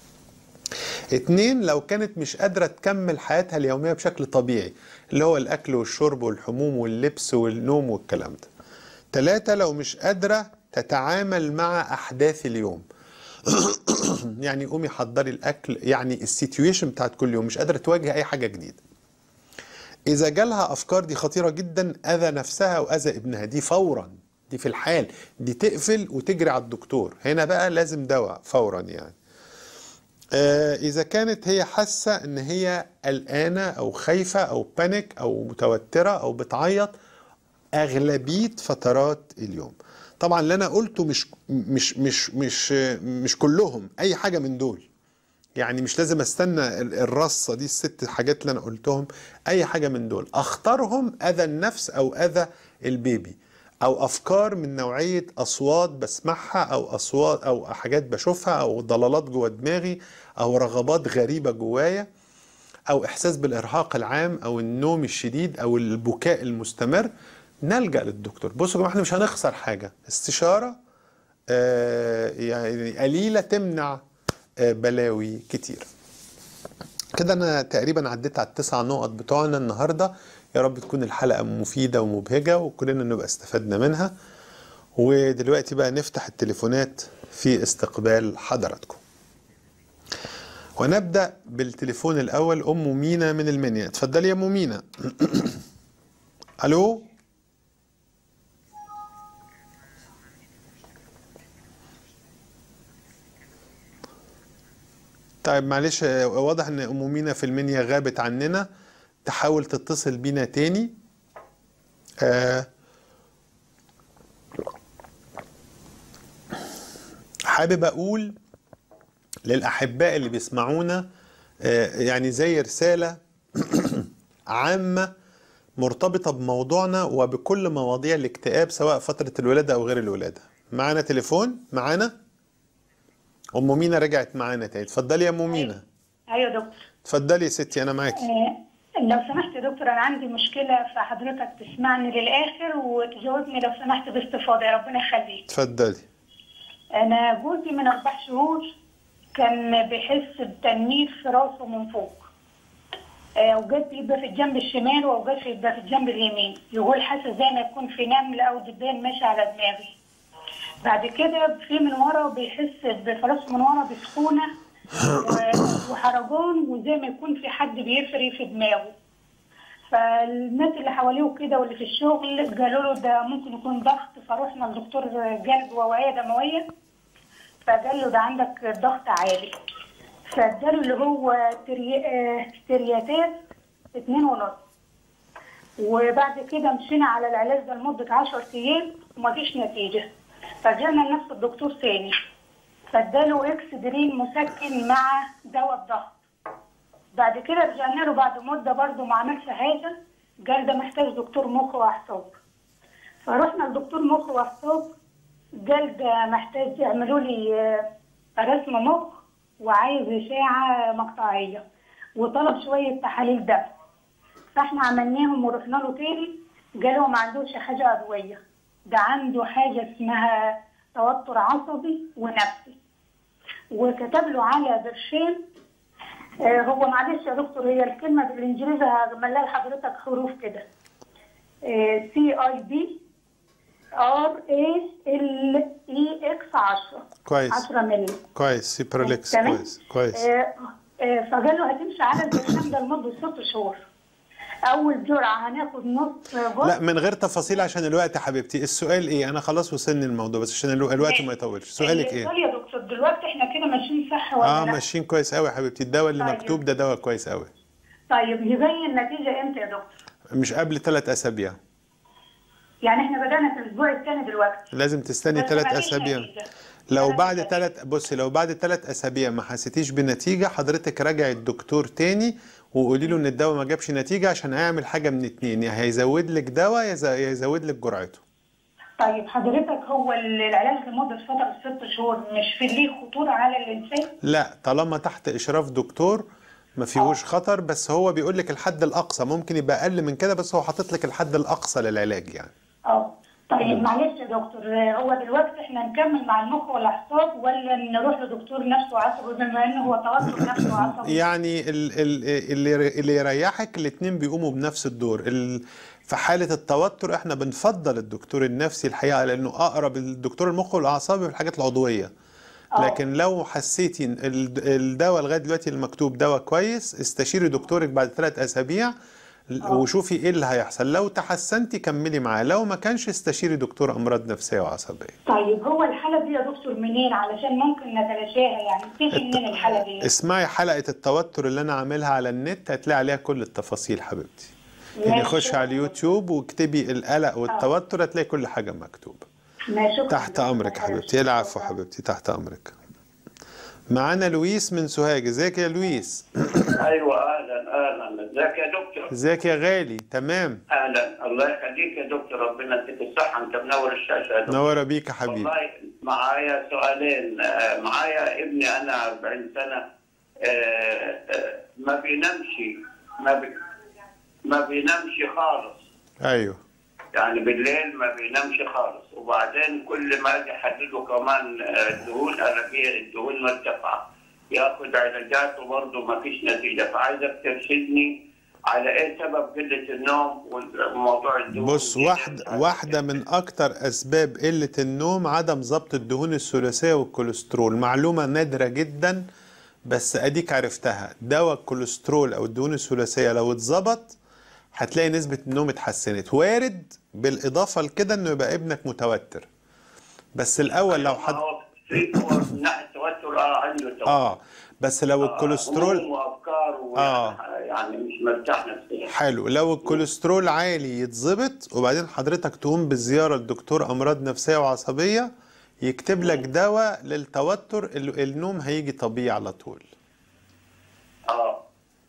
Speaker 1: اتنين لو كانت مش قادرة تكمل حياتها اليومية بشكل طبيعي اللي هو الأكل والشرب والحموم واللبس والنوم والكلام ده تلاتة لو مش قادرة تتعامل مع احداث اليوم يعني قومي حضري الاكل يعني السيتويشن بتاعت كل يوم مش قادره تواجه اي حاجه جديده اذا جالها افكار دي خطيره جدا اذى نفسها واذى ابنها دي فورا دي في الحال دي تقفل وتجري على الدكتور هنا بقى لازم دواء فورا يعني آه، إذا كانت هي حاسة إن هي قلقانة أو خايفة أو بانيك أو متوترة أو بتعيط أغلبية فترات اليوم طبعا اللي أنا قلته مش مش مش مش مش كلهم أي حاجة من دول يعني مش لازم استنى ال- الرصة دي الست حاجات اللي أنا قلتهم أي حاجة من دول أختارهم أذى النفس أو أذى البيبي أو أفكار من نوعية أصوات بسمعها أو أصوات أو حاجات بشوفها أو ضلالات جوه دماغي أو رغبات غريبة جوايا أو إحساس بالإرهاق العام أو النوم الشديد أو البكاء المستمر نلجأ للدكتور بصوا يا جماعة احنا مش هنخسر حاجة استشارة آه، يعني قليلة تمنع آه، بلاوي كتير كده انا تقريبا عديت على التسع نقط بتوعنا النهارده يا رب تكون الحلقه مفيده ومبهجه وكلنا نبقى استفدنا منها ودلوقتي بقى نفتح التليفونات في استقبال حضراتكم ونبدا بالتليفون الاول ام مينا من المنيا اتفضلي يا ام مينا الو طيب معلش آه، واضح ان ام مينا في المنيا غابت عننا تحاول تتصل بينا تاني آه، حابب اقول للاحباء اللي بيسمعونا آه، يعني زي رساله عامه مرتبطه بموضوعنا وبكل مواضيع الاكتئاب سواء فتره الولاده او غير الولاده معانا تليفون معانا ام مينا رجعت معانا تاني اتفضلي يا ام مينا
Speaker 2: ايوه يا دكتور
Speaker 1: اتفضلي يا ستي انا معاكي
Speaker 2: آه، لو سمحت يا دكتور انا عندي مشكله فحضرتك تسمعني للاخر وتجاوبني لو سمحت باستفاضه يا ربنا يخليك
Speaker 1: اتفضلي
Speaker 2: انا جوزي من اربع شهور كان بيحس بتنميل في راسه من فوق آه، اوقات بيبقى في الجنب الشمال واوقات بيبقى في الجنب اليمين يقول حاسس زي ما يكون في نمل او دبان ماشي على دماغي بعد كده في من ورا بيحس في راسه من ورا بسخونه و- وحرجان وزي ما يكون في حد بيفري في دماغه فالناس اللي حواليه وكده واللي في الشغل قالوا له ده ممكن يكون ضغط فروحنا لدكتور قلب ووعيه دمويه فقال له ده عندك ضغط عالي فاداله اللي هو تري... آه، ترياتات اتنين ونص وبعد كده مشينا على العلاج ده لمدة 10 أيام ومفيش نتيجة فجانا لنفس الدكتور تاني فاداله اكس درين مسكن مع دواء الضغط بعد كده رجعنا له بعد مدة برضه ما عملش حاجة قال ده محتاج دكتور مخ وأعصاب فرحنا لدكتور مخ وأعصاب قال ده محتاج يعملوا لي آه، رسم مخ وعايز إشاعة مقطعية وطلب شوية تحاليل دم فاحنا عملناهم ورحنا له تاني قالوا ما عندوش حاجة أدوية ده عنده حاجة اسمها توتر عصبي ونفسي وكتب له على برشام آه، هو معلش يا دكتور هي الكلمة بالإنجليزي هعملها لحضرتك حروف كده سي اي بي ار اي ال اي اكس 10
Speaker 1: كويس
Speaker 2: 10 مللي
Speaker 1: كويس سيبروليكس
Speaker 2: تمام؟
Speaker 1: كويس كويس
Speaker 2: آه، آه، فقال له هتمشي على البرنامج ده لمده ست شهور اول جرعه هناخد نص جرعه
Speaker 1: لا من غير تفاصيل عشان الوقت يا حبيبتي السؤال ايه انا خلاص وصلني الموضوع بس عشان الو- الوقت ما يطولش سؤالك ايه
Speaker 2: السؤال يا دكتور دلوقتي احنا كده ماشيين صح ولا
Speaker 1: اه
Speaker 2: لا؟
Speaker 1: ماشيين كويس قوي يا حبيبتي الدواء اللي
Speaker 2: طيب.
Speaker 1: مكتوب ده دواء كويس قوي
Speaker 2: طيب يبين نتيجه امتى يا دكتور؟
Speaker 1: مش قبل ثلاث اسابيع
Speaker 2: يعني احنا بدانا في الاسبوع الثاني دلوقتي
Speaker 1: لازم تستني
Speaker 2: بس
Speaker 1: ثلاث
Speaker 2: مفيش
Speaker 1: اسابيع
Speaker 2: نتيجة.
Speaker 1: لو
Speaker 2: ولا
Speaker 1: بعد
Speaker 2: نتيجة.
Speaker 1: ثلاث بصي لو بعد ثلاث اسابيع ما حسيتيش بنتيجه حضرتك راجعي الدكتور تاني وقولي له ان الدواء ما جابش نتيجه عشان هيعمل حاجه من اتنين يا هيزود لك دواء يا ز- يا يزود لك جرعته
Speaker 2: طيب حضرتك هو العلاج لمده فتره ست شهور مش في ليه خطوره على الانسان؟
Speaker 1: لا طالما تحت اشراف دكتور ما فيهوش خطر بس هو بيقول لك الحد الاقصى ممكن يبقى اقل من كده بس هو حاطط لك الحد الاقصى للعلاج يعني
Speaker 2: اه طيب معلش يا دكتور آه، هو دلوقتي احنا نكمل مع المخ والاعصاب ولا نروح لدكتور نفسه عصبي بما انه هو توتر نفسه عصبي؟
Speaker 1: يعني ال- ال- اللي اللي يريحك الاتنين بيقوموا بنفس الدور ال- في حالة التوتر احنا بنفضل الدكتور النفسي الحقيقة لأنه أقرب الدكتور المخ والأعصاب في الحاجات العضوية
Speaker 2: آه.
Speaker 1: لكن لو حسيتي إن ال- الدواء لغاية دلوقتي المكتوب دواء كويس استشيري دكتورك بعد ثلاث أسابيع وشوفي ايه اللي هيحصل لو تحسنتي كملي معاه لو ما كانش استشيري دكتور أمراض نفسية وعصبية
Speaker 2: طيب هو الحالة دي يا دكتور منين علشان ممكن نتلاشاها يعني تيجي منين الحالة دي؟
Speaker 1: اسمعي حلقة التوتر اللي أنا عاملها على النت هتلاقي عليها كل التفاصيل حبيبتي يعني
Speaker 2: ماشي.
Speaker 1: خش على اليوتيوب واكتبي القلق والتوتر هتلاقي كل حاجة مكتوبة
Speaker 2: ما شكرا
Speaker 1: تحت أمرك حبيبتي العفو حبيبتي تحت أمرك معانا لويس من سوهاج ازيك يا لويس
Speaker 3: ايوه اهلا اهلا ازيك يا دكتور
Speaker 1: ازيك يا غالي تمام
Speaker 3: اهلا الله يخليك يا دكتور ربنا يديك الصحه انت منور الشاشه يا دكتور
Speaker 1: نورة بيك يا حبيبي
Speaker 3: والله معايا سؤالين آه، معايا ابني انا 40 سنه آه، آه، ما بينامش ما بي ما بينامش خالص
Speaker 1: ايوه
Speaker 3: يعني بالليل ما بينامش خالص وبعدين كل ما اجي احدده كمان آه، الدهون الاقي الدهون مرتفعه ياخد علاجات وبرضه ما فيش نتيجه فعايزك ترشدني على ايه سبب قله النوم وموضوع الدهون
Speaker 1: بص واحد واحدة من أكتر أسباب قلة النوم عدم ضبط الدهون الثلاثية والكوليسترول معلومة نادرة جدا بس أديك عرفتها دواء الكوليسترول أو الدهون الثلاثية لو اتظبط هتلاقي نسبة النوم اتحسنت وارد بالإضافة لكده إنه يبقى ابنك متوتر بس الأول لو حد
Speaker 3: هو في هو من ناحيه التوتر اه عنده توتر
Speaker 1: آه بس لو الكوليسترول
Speaker 3: هموم وافكار
Speaker 1: آه.
Speaker 3: يعني مش مرتاح نفسيا
Speaker 1: حلو لو الكوليسترول عالي يتظبط وبعدين حضرتك تقوم بالزيارة لدكتور أمراض نفسية وعصبية يكتب لك دواء للتوتر ال- النوم هيجي طبيعي على طول
Speaker 3: اه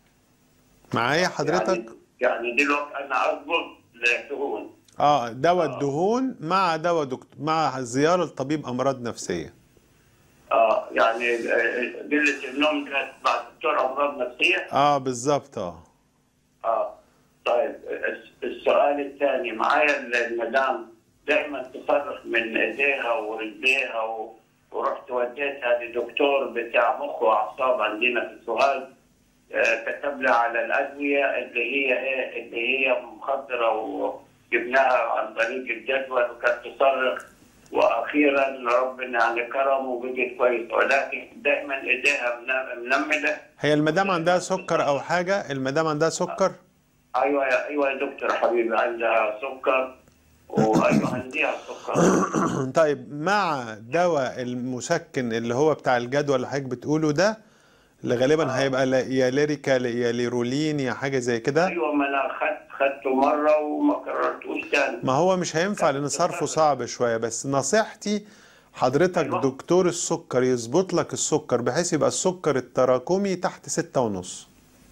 Speaker 1: معايا حضرتك
Speaker 3: يعني, يعني دلوقتي انا اضبط الدهون
Speaker 1: اه دواء الدهون مع دواء دكتور مع زيارة لطبيب أمراض نفسية
Speaker 3: اه يعني آه، قله النوم ده مع دكتور امراض نفسيه
Speaker 1: اه بالظبط اه
Speaker 3: اه طيب الس- السؤال الثاني معايا المدام دائما تصرخ من ايديها ورجليها و... ورحت وديتها لدكتور بتاع مخ واعصاب عندنا في سوهاج آه، كتب لها على الادويه اللي هي ايه اللي هي مخدره وجبناها عن طريق الجدول وكانت تصرخ واخيرا ربنا يعني كرم وبقت كويس ولكن دائما ايديها من- منمله
Speaker 1: هي المدام عندها سكر أو حاجة المدام عندها سكر
Speaker 3: ايوه يا ايوه يا دكتور حبيبي عندها سكر وايوه عندها سكر
Speaker 1: طيب مع دواء المسكن اللي هو بتاع الجدول اللي حضرتك بتقوله ده اللي غالبا هيبقى لا- يا ليريكا يا ليرولين يا حاجة زي كده
Speaker 3: ايوه ما انا خدت خدته مره وما كررتوش تاني
Speaker 1: ما هو مش هينفع لان صرفه صعب شويه بس نصيحتي حضرتك
Speaker 3: أيوة.
Speaker 1: دكتور السكر يظبط لك السكر بحيث يبقى السكر التراكمي تحت ستة ونص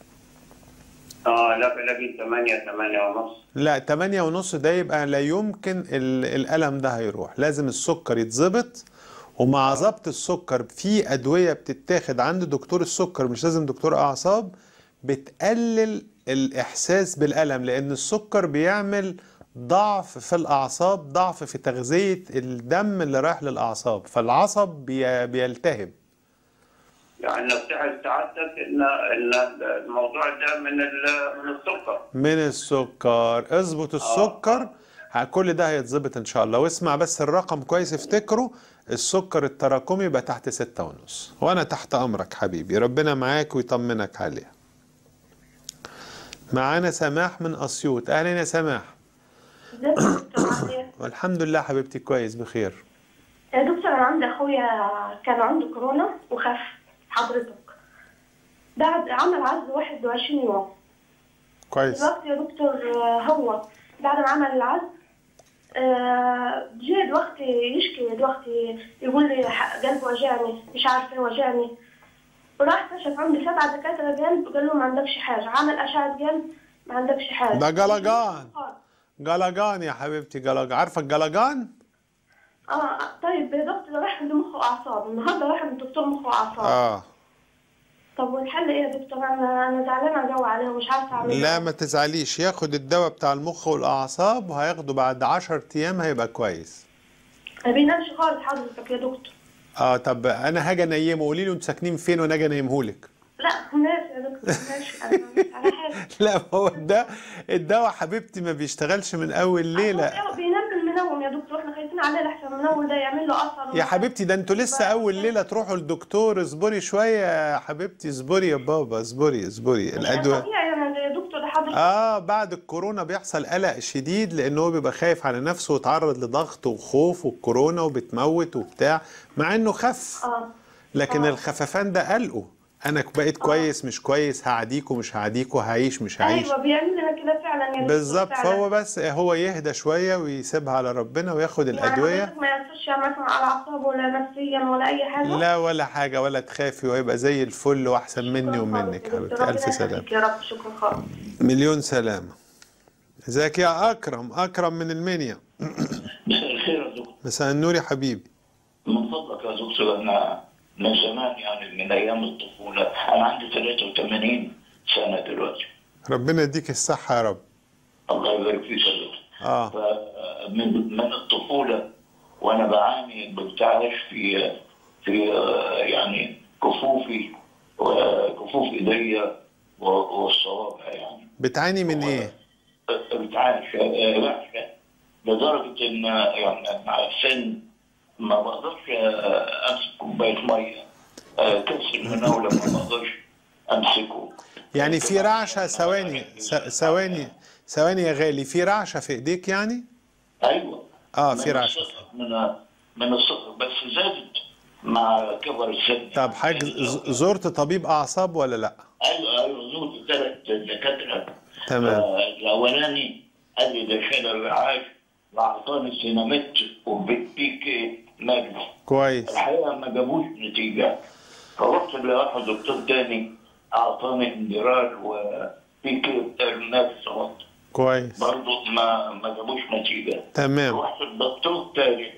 Speaker 3: اه لا بلاقي 8 8 ونص
Speaker 1: لا تمانية ونص ده يبقى لا يمكن ال- الألم ده هيروح لازم السكر يتظبط ومع ضبط السكر في أدوية بتتاخد عند دكتور السكر مش لازم دكتور أعصاب بتقلل الإحساس بالألم لأن السكر بيعمل ضعف في الأعصاب ضعف في تغذية الدم اللي رايح للأعصاب فالعصب بي- بيلتهب
Speaker 3: يعني نصيحه سعادتك ان ان الموضوع ده من ال- من السكر
Speaker 1: من السكر اظبط السكر ه- كل ده هيتظبط ان شاء الله واسمع بس الرقم كويس افتكره السكر التراكمي يبقى تحت ستة ونص وانا تحت امرك حبيبي ربنا معاك ويطمنك عليه معانا سماح من اسيوط اهلا يا سماح
Speaker 4: ازيك يا دكتور عامل ايه؟
Speaker 1: والحمد لله حبيبتي كويس بخير
Speaker 4: يا دكتور انا عندي اخويا كان عنده كورونا وخف حضرتك بعد عمل عزل 21 يوم
Speaker 1: كويس
Speaker 4: دلوقتي يا دكتور آه، هو بعد ما عمل العزل آه، جه دلوقتي يشكي دلوقتي يقول لي ح- قلبه وجعني مش عارف ايه وجعني وراح كشف عندي سبعة دكاترة قلب قال له ما عندكش حاجة عمل أشعة قلب ما عندكش حاجة
Speaker 1: ده جلجان جلجان يا حبيبتي جلجان عارفه الجلجان
Speaker 4: اه طيب يا دكتور راح لمخ واعصاب النهارده راح لدكتور مخ واعصاب
Speaker 1: اه
Speaker 4: طب والحل ايه يا دكتور انا انا زعلانه جو عليه ومش عارفه اعمل
Speaker 1: لا
Speaker 4: ايه
Speaker 1: ما تزعليش ياخد الدواء بتاع المخ والاعصاب وهياخده بعد 10 ايام هيبقى كويس
Speaker 4: ما بينامش خالص حضرتك يا دكتور
Speaker 1: اه طب انا هاجي انيمه قولي له انتوا ساكنين فين وانا اجي انيمهولك
Speaker 4: لا ماشي يا دكتور ماشي انا مش على حاجه
Speaker 1: لا هو ده الدواء حبيبتي ما بيشتغلش من اول ليله
Speaker 4: هو بينام بالمنوم يا دكتور احنا خايفين عليه لحسن المنوم ده يعمل له اثر
Speaker 1: يا حبيبتي ده انتوا لسه اول ليله تروحوا للدكتور اصبري شويه يا حبيبتي اصبري يا بابا اصبري اصبري الادويه
Speaker 4: طبيعي يعني يا دكتور ده حضرتك
Speaker 1: اه بعد الكورونا بيحصل قلق شديد لان هو بيبقى خايف على نفسه ويتعرض لضغط وخوف والكورونا وبتموت وبتاع مع انه خف
Speaker 4: اه
Speaker 1: لكن
Speaker 4: آه.
Speaker 1: الخففان ده قلقه انا بقيت كويس مش كويس هعديكوا مش هعديكوا هعيش مش هعيش
Speaker 4: ايوه بيعمل لنا كده فعلا يا دكتور
Speaker 1: بالظبط
Speaker 4: فعلا.
Speaker 1: فهو بس هو يهدى شويه ويسيبها على ربنا وياخد
Speaker 4: يعني
Speaker 1: الادويه
Speaker 4: حضرتك ما يأثرش مثلا على اعصابه ولا نفسيا ولا اي حاجه
Speaker 1: لا ولا حاجه ولا تخافي وهيبقى زي الفل واحسن مني
Speaker 4: شكراً
Speaker 1: ومنك
Speaker 4: خالص يا
Speaker 1: حبيبتي
Speaker 4: دكتور.
Speaker 1: الف
Speaker 4: ربنا
Speaker 1: سلامه
Speaker 4: يخليك يا رب شكرا خالص
Speaker 1: مليون سلامه ازيك يا اكرم اكرم من المنيا
Speaker 5: مساء الخير يا دكتور
Speaker 1: مساء النور يا حبيبي
Speaker 5: من فضلك يا دكتور انا من زمان يعني من ايام الطفوله انا عندي 83 سنه دلوقتي
Speaker 1: ربنا يديك الصحه يا رب
Speaker 5: الله يبارك فيك يا دكتور
Speaker 1: اه
Speaker 5: فمن من الطفوله وانا بعاني بارتعاش في في آه، يعني كفوفي وكفوف ايديا و- والصوابع يعني
Speaker 1: بتعاني من ايه
Speaker 5: ارتعاش آه، وحشه لدرجه ان يعني مع السن ما بقدرش آه، امسك كوبايه ميه آه، كاس المناوله ما بقدرش امسكه
Speaker 1: يعني في رعشه ثواني س- ثواني ثواني يا غالي في رعشه في ايديك يعني
Speaker 5: ايوه
Speaker 1: آه،
Speaker 5: من
Speaker 1: في رعشة.
Speaker 5: الصغر- من من الصغر بس زادت مع كبر السن
Speaker 1: طب حاج ز- زرت طبيب اعصاب ولا لا
Speaker 5: ايوه ايوه زرت ثلاث دكاتره
Speaker 1: تمام.
Speaker 5: آه، الاولاني قال لي ده شلل الرعاش واعطاني سيناميت وبيك ماجنس
Speaker 1: كويس
Speaker 5: الحقيقه ما جابوش نتيجه فرحت لواحد دكتور تاني اعطاني اندرال وبيك نفس الوقت
Speaker 1: كويس
Speaker 5: برضه ما ما جابوش نتيجه
Speaker 1: تمام
Speaker 5: رحت الدكتور الثالث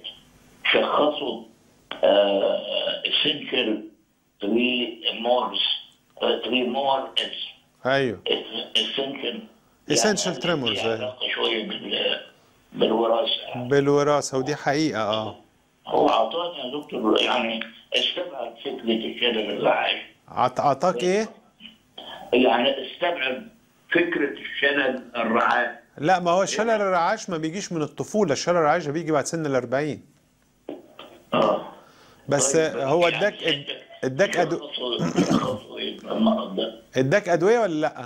Speaker 5: شخصوا اسينشال تري مورس تري مور اس
Speaker 1: ايوه
Speaker 5: اسينشال
Speaker 1: Essential tremors، أيوة.
Speaker 5: علاقه شويه بال بالوراثه
Speaker 1: بالوراثه ودي حقيقه اه
Speaker 5: هو اعطاني يا دكتور يعني استبعد فكره الشلل الرعاش
Speaker 1: عط- عطاك ايه
Speaker 5: يعني استبعد فكره الشلل الرعاش
Speaker 1: لا ما هو الشلل الرعاش ما بيجيش من الطفوله الشلل الرعاش ده بيجي بعد سن الأربعين
Speaker 5: اه
Speaker 1: بس
Speaker 5: طيب،
Speaker 1: هو
Speaker 5: يعني
Speaker 1: اداك اداك أدو...
Speaker 5: شخصوا- شخصوا إيه المرض ده
Speaker 1: اداك ادويه ولا لا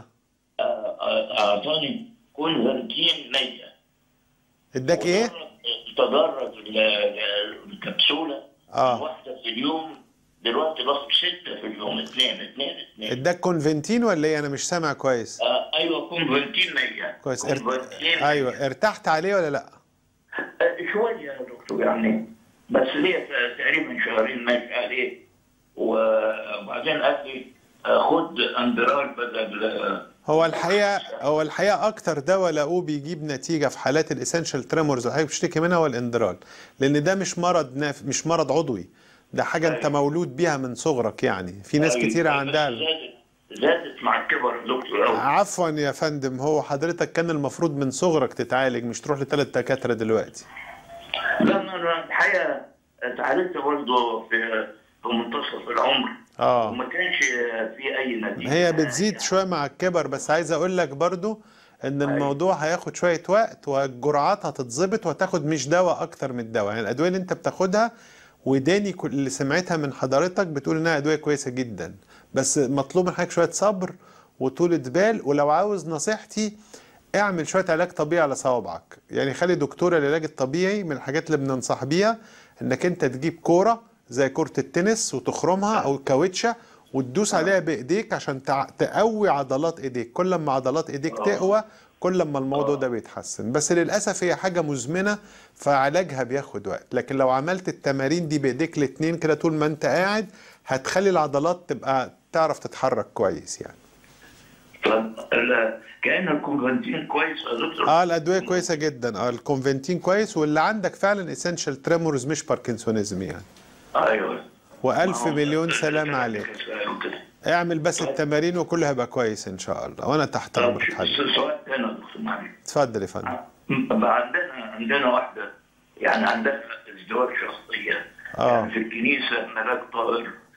Speaker 5: اعطاني كونفرتين مية
Speaker 1: اداك ايه
Speaker 5: تدرج ال- ال- الكبسوله
Speaker 1: آه.
Speaker 5: واحده في اليوم دلوقتي باخد سته في اليوم اثنين اثنين اثنين
Speaker 1: اداك كونفنتين ولا ايه انا مش سامع كويس
Speaker 5: آه ايوه كونفرتين مية
Speaker 1: كويس ارت...
Speaker 5: كونفرتين
Speaker 1: ايوه ارتحت عليه ولا لا
Speaker 5: آه، شويه يا دكتور يعني بس ليا تقريبا شهرين ماشي عليه وبعدين قال لي آه، خد اندرال بدل آه،
Speaker 1: هو الحقيقه هو الحقيقه اكتر دواء لقوه بيجيب نتيجه في حالات الاسينشال تريمورز اللي حضرتك بتشتكي منها هو الاندرال لان ده مش مرض ناف... مش مرض عضوي ده حاجه انت مولود بيها من صغرك يعني في ناس
Speaker 5: أيوة،
Speaker 1: كتيره
Speaker 5: بس
Speaker 1: عندها
Speaker 5: زادت زادت مع الكبر يا دكتور قوي
Speaker 1: عفوا يا فندم هو حضرتك كان المفروض من صغرك تتعالج مش تروح لثلاث دكاتره دلوقتي
Speaker 5: لا انا الحقيقه اتعالجت برضه في في منتصف العمر
Speaker 1: اه
Speaker 5: وما كانش في اي نتيجه
Speaker 1: هي بتزيد شويه مع الكبر بس عايز اقول لك برضو ان الموضوع هياخد شويه وقت والجرعات هتتظبط وهتاخد مش دواء اكتر من الدواء يعني الادويه اللي انت بتاخدها وداني كل- اللي سمعتها من حضرتك بتقول انها ادويه كويسه جدا بس مطلوب من حضرتك شويه صبر وطولة بال ولو عاوز نصيحتي اعمل شويه علاج طبيعي على صوابعك يعني خلي دكتور العلاج الطبيعي من الحاجات اللي بننصح بيها انك انت تجيب كوره زي كرة التنس وتخرمها او كاوتشه وتدوس عليها بايديك عشان تع- تقوي عضلات ايديك كل ما عضلات ايديك تقوى كل ما الموضوع ده بيتحسن بس للاسف هي حاجه مزمنه فعلاجها بياخد وقت لكن لو عملت التمارين دي بايديك الاتنين كده طول ما انت قاعد هتخلي العضلات تبقى تعرف تتحرك كويس يعني
Speaker 5: طب ال- كان الكونفنتين كويس يا دكتور
Speaker 1: اه الادويه كويسه جدا اه الكونفنتين كويس واللي عندك فعلا اسينشال تريمورز مش باركنسونيزم يعني
Speaker 5: ايوه
Speaker 1: والف
Speaker 5: ما هو
Speaker 1: مليون
Speaker 5: ده-
Speaker 1: سلام
Speaker 5: ده-
Speaker 1: عليك
Speaker 5: ده- كده.
Speaker 1: اعمل بس التمارين وكله هيبقى كويس ان شاء الله وانا تحت
Speaker 5: طب
Speaker 1: امرك حبيبي
Speaker 5: سؤال تاني يا دكتور معلش
Speaker 1: اتفضل يا فندم
Speaker 5: بقى عندنا عندنا واحده يعني عندها ازدواج شخصيه
Speaker 1: آه.
Speaker 5: يعني في الكنيسه ملاك طائر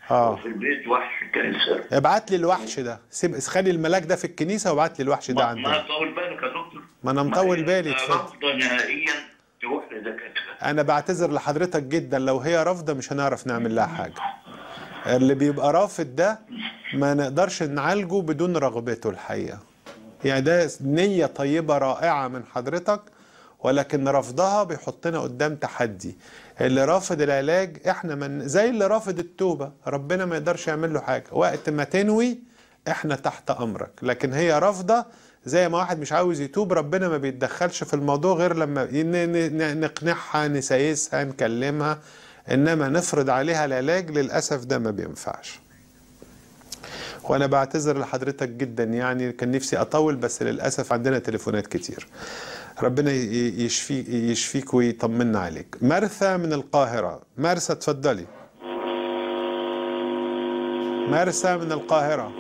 Speaker 1: آه.
Speaker 5: وفي البيت وحش كانسر
Speaker 1: ابعت لي الوحش ده سيب خلي الملاك ده في الكنيسه وابعت لي الوحش ده
Speaker 5: ما ما
Speaker 1: عندنا
Speaker 5: طول بالك يا دكتور
Speaker 1: ما أنا مطول بالي،
Speaker 5: هي
Speaker 1: اتفضل.
Speaker 5: رافضه نهائيا تروح لدكاتره
Speaker 1: انا بعتذر لحضرتك جدا لو هي رافضه مش هنعرف نعمل لها حاجه اللي بيبقى رافض ده ما نقدرش نعالجه بدون رغبته الحقيقه يعني ده نيه طيبه رائعه من حضرتك ولكن رفضها بيحطنا قدام تحدي اللي رافض العلاج احنا من زي اللي رافض التوبه ربنا ما يقدرش يعمل له حاجه وقت ما تنوي احنا تحت امرك لكن هي رافضه زي ما واحد مش عاوز يتوب ربنا ما بيتدخلش في الموضوع غير لما ن- ن- نقنعها نسايسها نكلمها انما نفرض عليها العلاج للاسف ده ما بينفعش وانا بعتذر لحضرتك جدا يعني كان نفسي اطول بس للاسف عندنا تليفونات كتير ربنا ي- يشفي يشفيك ويطمنا عليك مرثى من القاهرة مرثى اتفضلي مرثى من القاهرة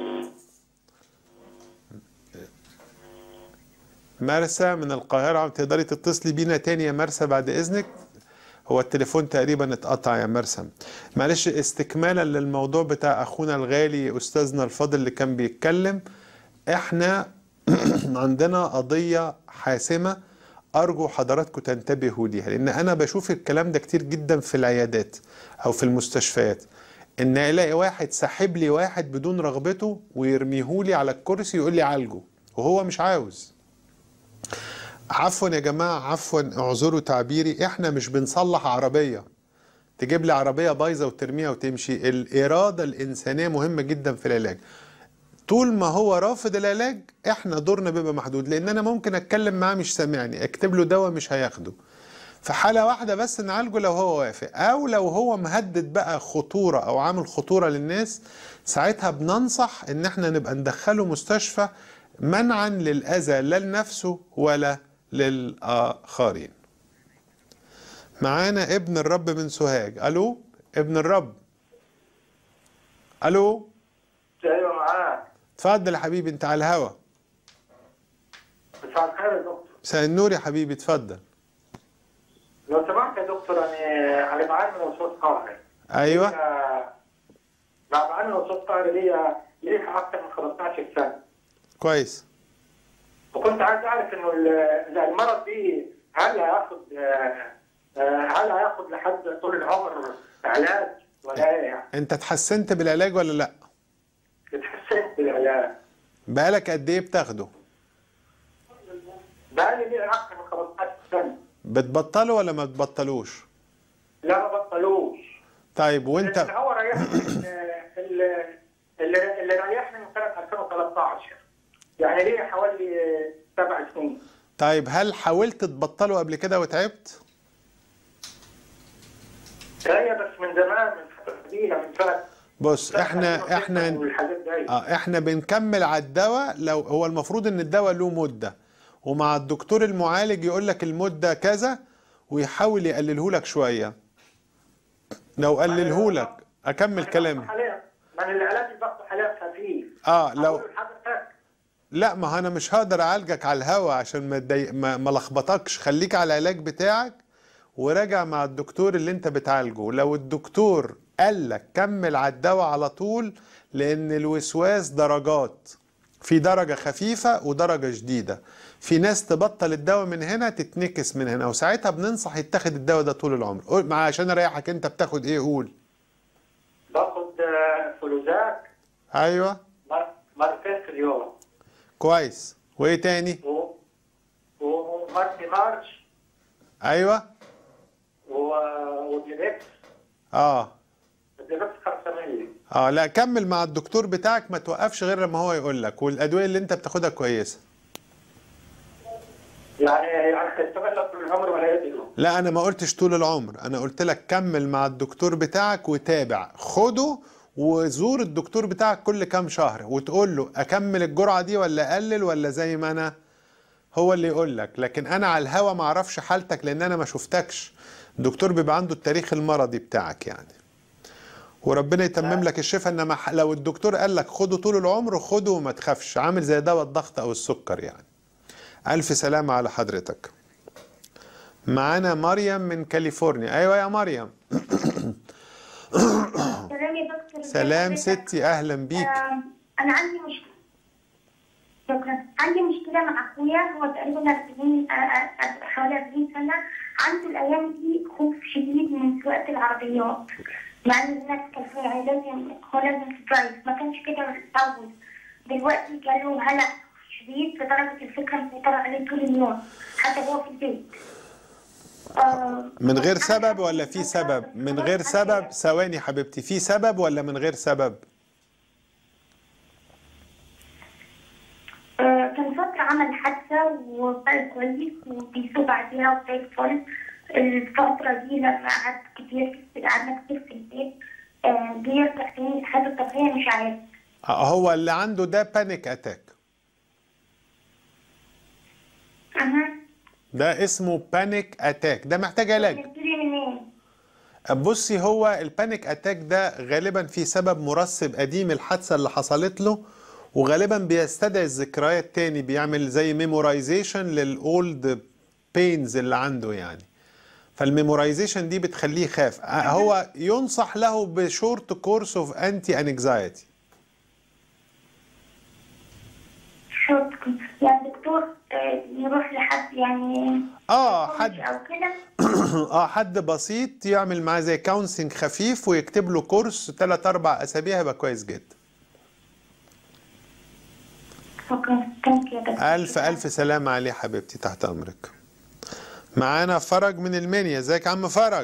Speaker 1: مرسى من القاهرة تقدري تتصلي بينا تاني يا مرسى بعد إذنك هو التليفون تقريبا اتقطع يا مرسى معلش استكمالا للموضوع بتاع أخونا الغالي أستاذنا الفاضل اللي كان بيتكلم احنا عندنا قضية حاسمة أرجو حضراتكم تنتبهوا ليها لأن أنا بشوف الكلام ده كتير جدا في العيادات أو في المستشفيات إن ألاقي واحد ساحب لي واحد بدون رغبته ويرميهولي على الكرسي يقول لي عالجه وهو مش عاوز عفوا يا جماعة عفوا اعذروا تعبيري احنا مش بنصلح عربية تجيب لي عربية بايظة وترميها وتمشي الإرادة الإنسانية مهمة جدا في العلاج طول ما هو رافض العلاج احنا دورنا بيبقى محدود لان انا ممكن اتكلم معاه مش سامعني اكتب له دواء مش هياخده في حالة واحدة بس نعالجه لو هو وافق او لو هو مهدد بقى خطورة او عامل خطورة للناس ساعتها بننصح ان احنا نبقى ندخله مستشفى منعا للأذى لا لنفسه ولا للآخرين معانا ابن الرب من سوهاج الو ابن الرب الو
Speaker 6: ايوه معاك
Speaker 1: اتفضل يا حبيبي انت على الهوا
Speaker 6: مساء الخير يا دكتور
Speaker 1: مساء النور يا حبيبي اتفضل
Speaker 6: لو سمحت يا دكتور انا انا بعاني من وسواس قهري
Speaker 1: ايوه
Speaker 6: آه، بعاني من وسواس قهري ليا ليا اكثر من 15 سنه
Speaker 1: كويس
Speaker 6: وكنت عايز اعرف انه ال- المرض دي هل هياخد آه، آه، هل هياخد لحد طول العمر علاج ولا ايه يعني؟
Speaker 1: انت اتحسنت بالعلاج ولا لا
Speaker 6: اتحسنت بالعلاج
Speaker 1: بقالك قد ايه بتاخده
Speaker 6: بقالي لي اكثر من 15 سنه
Speaker 1: بتبطله ولا ما بتبطلوش
Speaker 6: لا ما بطلوش
Speaker 1: طيب وانت
Speaker 6: اللي هو ريحني من- اللي اللي اللي ريحني من سنه 2013 يعني ليه حوالي سبع سنين
Speaker 1: طيب هل حاولت تبطله قبل كده وتعبت
Speaker 6: هي بس من زمان من فتره كبيره من سنه
Speaker 1: بص احنا احنا
Speaker 6: والحاجات دي
Speaker 1: اه احنا بنكمل على الدواء لو هو المفروض ان الدواء له مده ومع الدكتور المعالج يقول لك المده كذا ويحاول يقلله لك شويه لو قلله لك اكمل كلامي
Speaker 6: حاليا من العلاج اللي باخده حاليا خفيف
Speaker 1: اه لو
Speaker 6: أقول لحضرتك
Speaker 1: لا ما انا مش هقدر اعالجك على الهوا عشان ما تضايق- ما ما لخبطكش خليك على العلاج بتاعك وراجع مع الدكتور اللي انت بتعالجه لو الدكتور قال لك كمل على الدواء على طول لان الوسواس درجات في درجة خفيفة ودرجة شديدة في ناس تبطل الدواء من هنا تتنكس من هنا وساعتها بننصح يتاخد الدواء ده طول العمر قول مع عشان اريحك انت بتاخد ايه قول
Speaker 6: باخد آه، فلوزاك
Speaker 1: ايوه
Speaker 6: مر- مرتين في اليوم
Speaker 1: كويس وايه تاني
Speaker 6: و ومارتي مارش
Speaker 1: ايوه
Speaker 6: و- وديريكس
Speaker 1: اه
Speaker 6: ديريكس 5 مللي
Speaker 1: اه لا كمل مع الدكتور بتاعك ما توقفش غير لما هو يقول لك والادويه اللي انت بتاخدها كويسه
Speaker 6: يعني يعني هيستغل طول العمر ولا يدري
Speaker 1: لا انا ما قلتش طول العمر انا قلت لك كمل مع الدكتور بتاعك وتابع خده وزور الدكتور بتاعك كل كام شهر وتقول له اكمل الجرعه دي ولا اقلل ولا زي ما انا هو اللي يقول لك لكن انا على الهوا ما اعرفش حالتك لان انا ما شفتكش الدكتور بيبقى عنده التاريخ المرضي بتاعك يعني وربنا يتمم لك الشفاء انما ح- لو الدكتور قال لك خده طول العمر خده وما تخافش عامل زي دواء الضغط او السكر يعني الف سلامه على حضرتك معانا مريم من كاليفورنيا ايوه يا مريم
Speaker 4: سلام يا دكتور
Speaker 1: سلام ستي اهلا بيك
Speaker 7: آه، انا عندي مشكله شكرا عندي مشكله مع اخويا هو تقريبا 40 آه، آه، حوالي 40 سنه عنده الايام دي خوف شديد من سواقه العربيات مع ان الناس كانت يعني لازم هو لازم تدرايف ما كانش كده من الاول دلوقتي جاله هلع شديد لدرجه الفكره مسيطره عليه طول اليوم حتى هو في البيت آه،
Speaker 1: من غير
Speaker 7: أنا
Speaker 1: سبب
Speaker 7: حاسة
Speaker 1: ولا
Speaker 7: إن
Speaker 1: في
Speaker 7: هو
Speaker 1: سبب
Speaker 7: بس
Speaker 1: من
Speaker 7: هو
Speaker 1: غير
Speaker 7: حاسة
Speaker 1: سبب ثواني حبيبتي في سبب ولا من غير سبب
Speaker 7: آه، كان فترة عمل حادثة وبقى كويس وبيسوق بعديها وزي الفل الفترة دي لما قعد كتير قعدنا كتير في البيت آه، جه يرجع تاني لحياته الطبيعية مش عارف
Speaker 1: آه، هو اللي عنده ده بانيك اتاك
Speaker 7: أها
Speaker 1: ده اسمه بانيك اتاك ده محتاج علاج
Speaker 7: نبتدي منين؟
Speaker 1: بصي هو البانيك اتاك ده غالبا في سبب مرسب قديم الحادثه اللي حصلت له وغالبا بيستدعي الذكريات تاني بيعمل زي ميمورايزيشن للاولد بينز اللي عنده يعني فالميمورايزيشن دي بتخليه يخاف آه، هو ينصح له بشورت كورس اوف انتي انكزايتي
Speaker 7: شوت يعني دكتور آه، نروح لحد يعني
Speaker 1: اه حد
Speaker 7: أو كده
Speaker 1: اه حد بسيط يعمل معاه زي كونسلنج خفيف ويكتب له كورس 3 4 اسابيع هيبقى كويس جدا
Speaker 7: شكرا ثانك يو دكتور
Speaker 1: الف الف سلامة عليه حبيبتي تحت امرك معانا فرج من المنيا ازيك يا عم فرج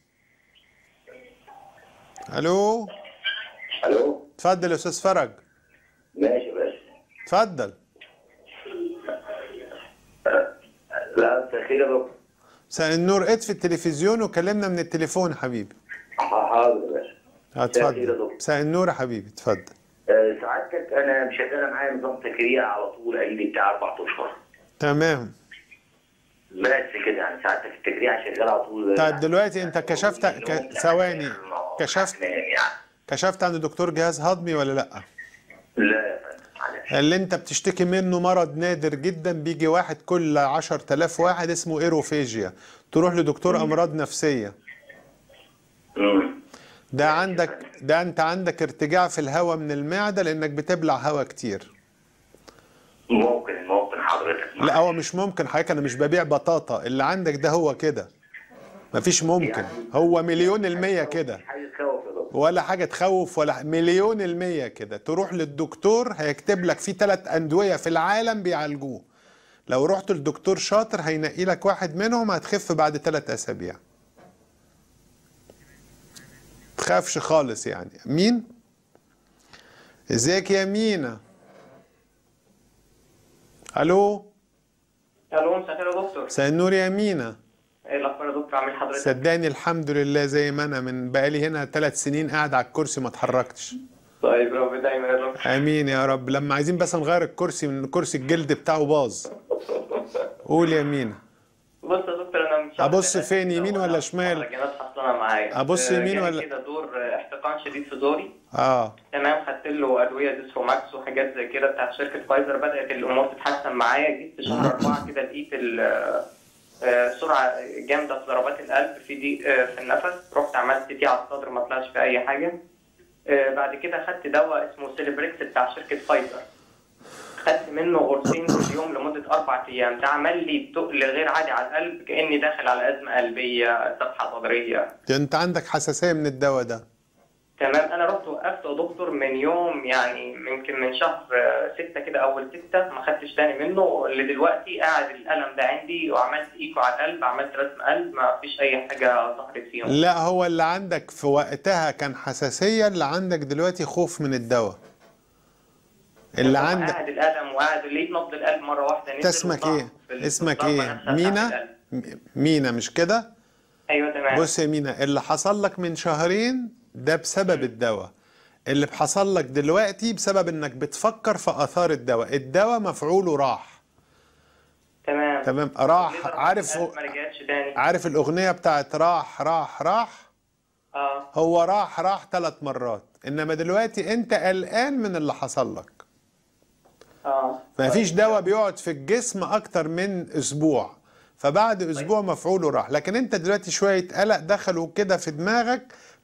Speaker 1: الو
Speaker 5: الو
Speaker 1: اتفضل يا استاذ فرج
Speaker 5: ماشي بس
Speaker 1: اتفضل
Speaker 5: لا انت خير يا دكتور
Speaker 1: مساء النور اطفي التلفزيون وكلمنا من التليفون يا حبيبي
Speaker 5: حاضر بس
Speaker 1: اه،
Speaker 5: مساء الخير يا
Speaker 1: اتفضل
Speaker 5: دكتور.
Speaker 1: مساء النور يا حبيبي اتفضل
Speaker 5: آه، سعادتك انا مشغله معايا نظام تكريع على طول قايل لي بتاع اربع اشهر
Speaker 1: تمام
Speaker 5: بس كده يعني ساعتك التكريع شغال على طول
Speaker 1: طيب دلوقتي انت كشفت ك- ثواني كشفت
Speaker 5: يعني
Speaker 1: كشفت عند دكتور جهاز هضمي ولا لا
Speaker 5: لا يا فندم معلش
Speaker 1: اللي انت بتشتكي منه مرض نادر جدا بيجي واحد كل عشر تلاف واحد اسمه ايروفيجيا تروح لدكتور امراض نفسية
Speaker 5: مم.
Speaker 1: ده عندك ده انت عندك ارتجاع في الهواء من المعدة لانك بتبلع هواء كتير
Speaker 5: ممكن ممكن حضرتك
Speaker 1: لا هو مش ممكن حضرتك انا مش ببيع بطاطا اللي عندك ده هو كده مفيش ممكن هو مليون المية كده
Speaker 5: حاجه تخوف يا دكتور
Speaker 1: ولا حاجة تخوف ولا مليون المية كده تروح للدكتور هيكتب لك في ثلاث أندوية في العالم بيعالجوه لو رحت للدكتور شاطر هينقي لك واحد منهم هتخف بعد ثلاث أسابيع تخافش خالص يعني مين؟ ازيك يا مينا؟ الو
Speaker 8: الو مساء الخير يا دكتور
Speaker 1: مساء النور يا مينا
Speaker 8: ايه الاخبار يا دكتور عامل حضرتك
Speaker 1: صدقني الحمد لله زي ما انا من بقالي هنا ثلاث سنين قاعد على الكرسي ما اتحركتش
Speaker 8: طيب يا رب دايما يا دكتور
Speaker 1: امين يا رب لما عايزين بس نغير الكرسي من كرسي الجلد بتاعه باظ قول يا مينا
Speaker 8: بص يا دكتور انا من شهر
Speaker 1: أبص
Speaker 8: ثلاثة
Speaker 1: فين،
Speaker 8: كده
Speaker 1: يمين ولا
Speaker 8: وأنا
Speaker 1: شمال؟
Speaker 8: مهرجانات حصلانه معايا
Speaker 1: أبص
Speaker 8: آه،
Speaker 1: يمين
Speaker 8: جالي
Speaker 1: ولا-
Speaker 8: كده دور آه، احتقان شديد في زوري
Speaker 1: اه
Speaker 8: تمام خدت له ادويه ديسفوماكس وحاجات زي كده بتاعت شركه فايزر بدات الامور تتحسن معايا جيت في شهر اربعه كده لقيت ال- آه، سرعه جامده في ضربات القلب في ضيق آه، في النفس رحت عملت دي على الصدر ما طلعش في اي حاجه آه، بعد كده خدت دواء اسمه سيليبريكس بتاع شركه فايزر خدت منه قرصين كل يوم لمده اربع ايام ده عمل لي تقل غير عادي على القلب كاني داخل على ازمه قلبيه صفحه صدريه
Speaker 1: ده انت عندك حساسيه من الدواء ده
Speaker 8: تمام انا رحت وقفت يا دكتور من يوم يعني يمكن من شهر آه، ستة كده اول ستة ما خدتش تاني منه لدلوقتي قاعد الالم ده عندي وعملت ايكو على القلب عملت رسم قلب ما فيش اي حاجه ظهرت فيهم
Speaker 1: لا هو اللي عندك في وقتها كان حساسيه اللي عندك دلوقتي خوف من الدواء اللي عندك
Speaker 8: قاعد الالم وقاعد لقيت نبض القلب مره واحده
Speaker 1: انت
Speaker 8: نزل
Speaker 1: اسمك
Speaker 8: وضعف
Speaker 1: ايه
Speaker 8: في ال-
Speaker 1: اسمك
Speaker 8: الضربة
Speaker 1: ايه
Speaker 8: نفسها بتاعت
Speaker 1: مينا
Speaker 8: القلب.
Speaker 1: م- مينا مش كده
Speaker 8: ايوه تمام
Speaker 1: بص يا مينا اللي حصل لك من شهرين ده بسبب الدواء اللي حصل لك دلوقتي بسبب انك بتفكر في اثار الدواء الدواء مفعوله راح
Speaker 8: تمام
Speaker 1: تمام
Speaker 8: ليه
Speaker 1: راح
Speaker 8: ضربات
Speaker 1: عارف
Speaker 8: القلب ما رجعتش تاني
Speaker 1: عارف الاغنيه بتاعت راح راح راح
Speaker 8: اه
Speaker 1: هو راح راح ثلاث مرات انما دلوقتي انت قلقان من اللي حصل لك
Speaker 8: اه
Speaker 1: ما فيش دواء بيقعد في الجسم اكتر من اسبوع فبعد اسبوع مفعوله راح لكن انت دلوقتي شويه قلق دخلوا كده في دماغك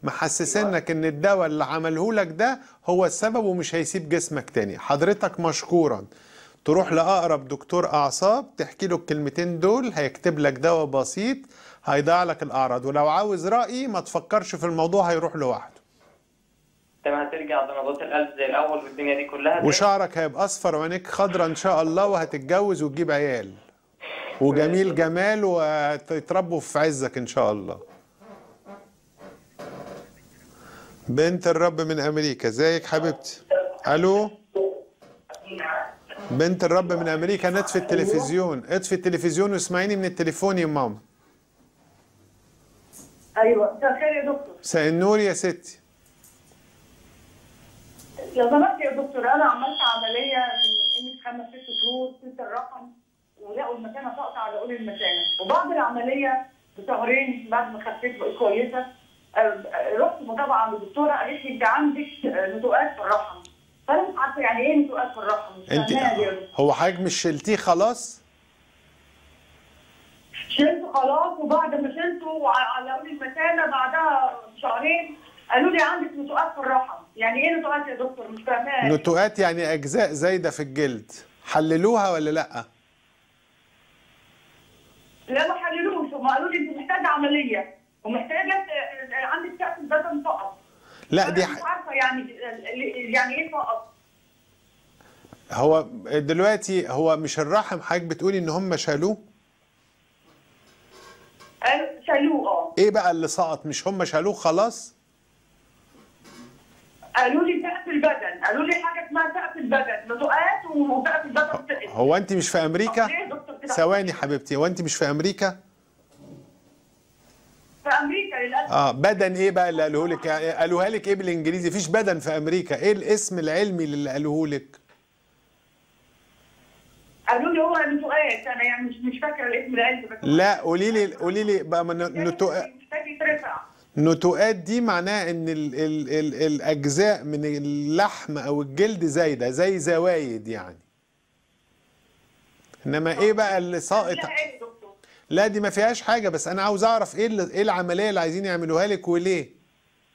Speaker 1: محسسنك ان الدواء اللي عمله لك ده هو السبب ومش هيسيب جسمك تاني حضرتك مشكورا تروح لأقرب دكتور أعصاب تحكي له الكلمتين دول هيكتب لك دواء بسيط هيضيع لك الأعراض ولو عاوز رأيي ما تفكرش في الموضوع هيروح لوحده
Speaker 8: تمام هترجع ضربات القلب زي الاول والدنيا دي كلها تاني؟
Speaker 1: وشعرك هيبقى أصفر وعينيك خضرا إن شاء الله وهتتجوز وتجيب عيال وجميل جمال وتتربوا في عزك إن شاء الله بنت الرب من أمريكا ازيك حبيبتي ألو بنت الرب من أمريكا نطفي التلفزيون اطفي التلفزيون واسمعيني من التليفون يا ماما
Speaker 2: ايوه مساء الخير يا دكتور
Speaker 1: مساء النور يا ستي
Speaker 2: لو سمحت يا دكتور انا عملت عمليه من قيمه خمس ست شهور ست الرقم ولقوا المثانه ساقطه على قول المثانه وبعد العمليه بشهرين بعد ما خفيت بقيت كويسه آه، آه، رحت متابعه عند الدكتوره قالت لي انت عندك آه، نتوءات في الرحم فانا مش عارفه يعني ايه نتوءات في الرحم مش
Speaker 1: انت
Speaker 2: فاهماها دي يا دكتور.
Speaker 1: هو حضرتك مش شلتيه خلاص
Speaker 2: شلته خلاص وبعد ما شلته على قول المثانه بعدها بشهرين قالوا لي عندك نتوءات في الرحم يعني ايه نتوءات يا دكتور مش فاهماها
Speaker 1: نتوءات يعني اجزاء زايده في الجلد حللوها ولا لا
Speaker 2: لا ما حللوش هم قالوا لي انت محتاجه عمليه ومحتاجه آه، آه، عندك كأس البدن فقط
Speaker 1: لا
Speaker 2: أنا
Speaker 1: دي
Speaker 2: مش
Speaker 1: ح...
Speaker 2: عارفه يعني يعني ايه فقط
Speaker 1: هو دلوقتي هو مش الرحم حضرتك بتقولي ان هم شالوه
Speaker 2: قالوا شالوه اه
Speaker 1: ايه بقى اللي سقط مش هم شالوه خلاص
Speaker 2: قالوا لي سقف البدن قالوا لي حاجه اسمها سقف البدن نتوءات وسقف البدن سقط.
Speaker 1: هو انت مش في امريكا
Speaker 2: ليه يا دكتور كده؟
Speaker 1: ثواني حبيبتي هو انت مش في امريكا
Speaker 2: في امريكا للاسف
Speaker 1: اه بدن ايه بقى اللي قالوه لك قالوها لك ايه بالانجليزي فيش بدن في امريكا ايه الاسم العلمي اللي قالوه لك
Speaker 2: قالوا لي هو نتوءات انا يعني مش مش فاكره الاسم العلمي بس
Speaker 1: لا قولي لي قولي لي بقى من- نتوءات
Speaker 2: محتاج يترفع
Speaker 1: نتوءات دي معناها ان ال ال ال الاجزاء من اللحم او الجلد زايده زي زوايد يعني انما ايه بقى اللي ساقط
Speaker 2: لا ايه يا دكتور
Speaker 1: لا دي ما فيهاش حاجه بس انا عاوز اعرف ايه اللي ايه العمليه اللي عايزين يعملوها لك وليه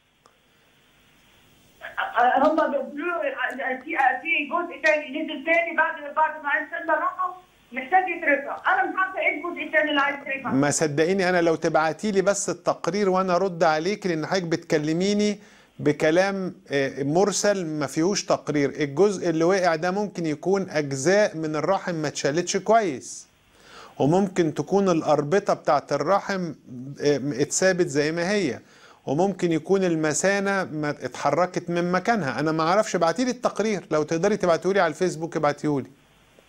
Speaker 2: هم بيقولوا في في جزء تاني نزل تاني بعد بعد ما عرفنا الرقم محتاج يترفع انا مش عارفه ايه الجزء التاني اللي عايز يترفع
Speaker 1: ما صدقيني انا لو تبعتي لي بس التقرير وانا ارد عليك لان حضرتك بتكلميني بكلام آه، مرسل ما فيهوش تقرير الجزء اللي وقع ده ممكن يكون اجزاء من الرحم ما اتشالتش كويس وممكن تكون الاربطه بتاعت الرحم آه، اتثابت زي ما هي وممكن يكون المثانه ما اتحركت من مكانها انا ما اعرفش ابعتي لي التقرير لو تقدري تبعتيه لي على الفيسبوك ابعتيه لي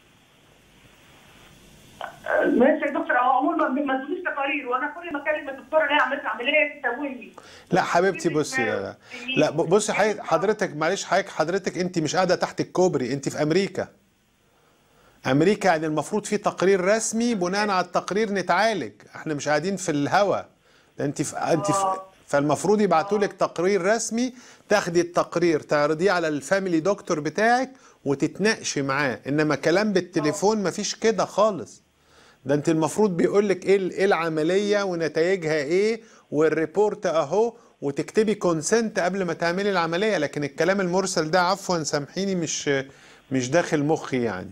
Speaker 2: ماشي يا دكتور هو عموما ما ما تدوش تقارير وانا كل ما اكلم الدكتوره اللي هي عملت عمليه تسويني
Speaker 1: لا حبيبتي بصي لا لا, لا ب- بصي حي- حضرتك معلش حضرتك حضرتك انت مش قاعده تحت الكوبري انت في امريكا امريكا يعني المفروض في تقرير رسمي بناء على التقرير نتعالج احنا مش قاعدين في الهوا ده انت في انت في فالمفروض يبعتوا لك تقرير رسمي تاخدي التقرير تعرضيه على الفاميلي دكتور بتاعك وتتناقشي معاه انما كلام بالتليفون مفيش كده خالص ده انت المفروض بيقول لك ايه ال- ايه العمليه ونتائجها ايه والريبورت اهو وتكتبي كونسنت قبل ما تعملي العمليه لكن الكلام المرسل ده عفوا سامحيني مش مش داخل مخي يعني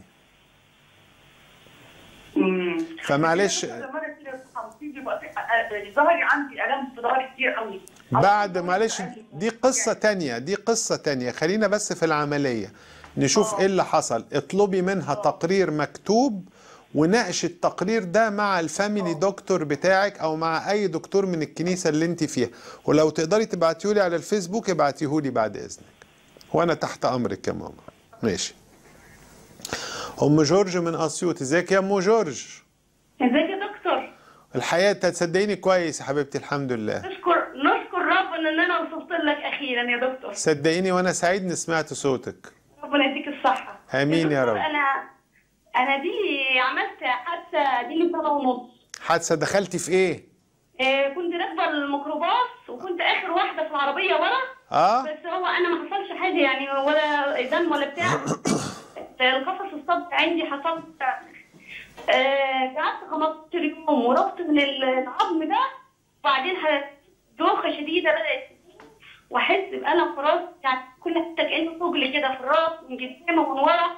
Speaker 1: فمعلش
Speaker 2: لما انا كده 50 بيبقى في- آه، ظهري عندي الام في ظهري كتير قوي
Speaker 1: بعد معلش دي قصة تانية دي قصة تانية خلينا بس في العملية نشوف ايه اللي حصل اطلبي منها تقرير مكتوب وناقش التقرير ده مع الفاميلي دكتور بتاعك او مع اي دكتور من الكنيسة اللي انت فيها ولو تقدري تبعتيهولي على الفيسبوك ابعتيهولي بعد اذنك وانا تحت امرك يا ماما ماشي ام جورج من اسيوط ازيك يا ام جورج
Speaker 7: ازيك يا دكتور
Speaker 1: الحياة تصدقيني كويس يا حبيبتي الحمد لله
Speaker 7: نشكر نشكر ربنا ان انا وصلت لك اخيرا يا دكتور
Speaker 1: صدقيني وانا سعيد اني سمعت صوتك
Speaker 7: ربنا يديك الصحه
Speaker 1: آمين يا
Speaker 7: دكتور،
Speaker 1: رب.
Speaker 7: انا انا دي عملت حادثه دي من سنه ونص
Speaker 1: حادثة دخلتي في ايه؟
Speaker 7: آه، كنت راكبه الميكروباص وكنت اخر واحده في العربيه ورا
Speaker 1: اه
Speaker 7: بس هو انا ما حصلش حاجه يعني ولا دم ولا بتاع القفص الصدري عندي حصل آه، قعدت 15 يوم ورحت من العظم ده وبعدين ح- دوخه شديده بدات
Speaker 9: واحس بألم في راسي يعني كل حته كأنه ثقل كده في الراس من قدام ومن ورا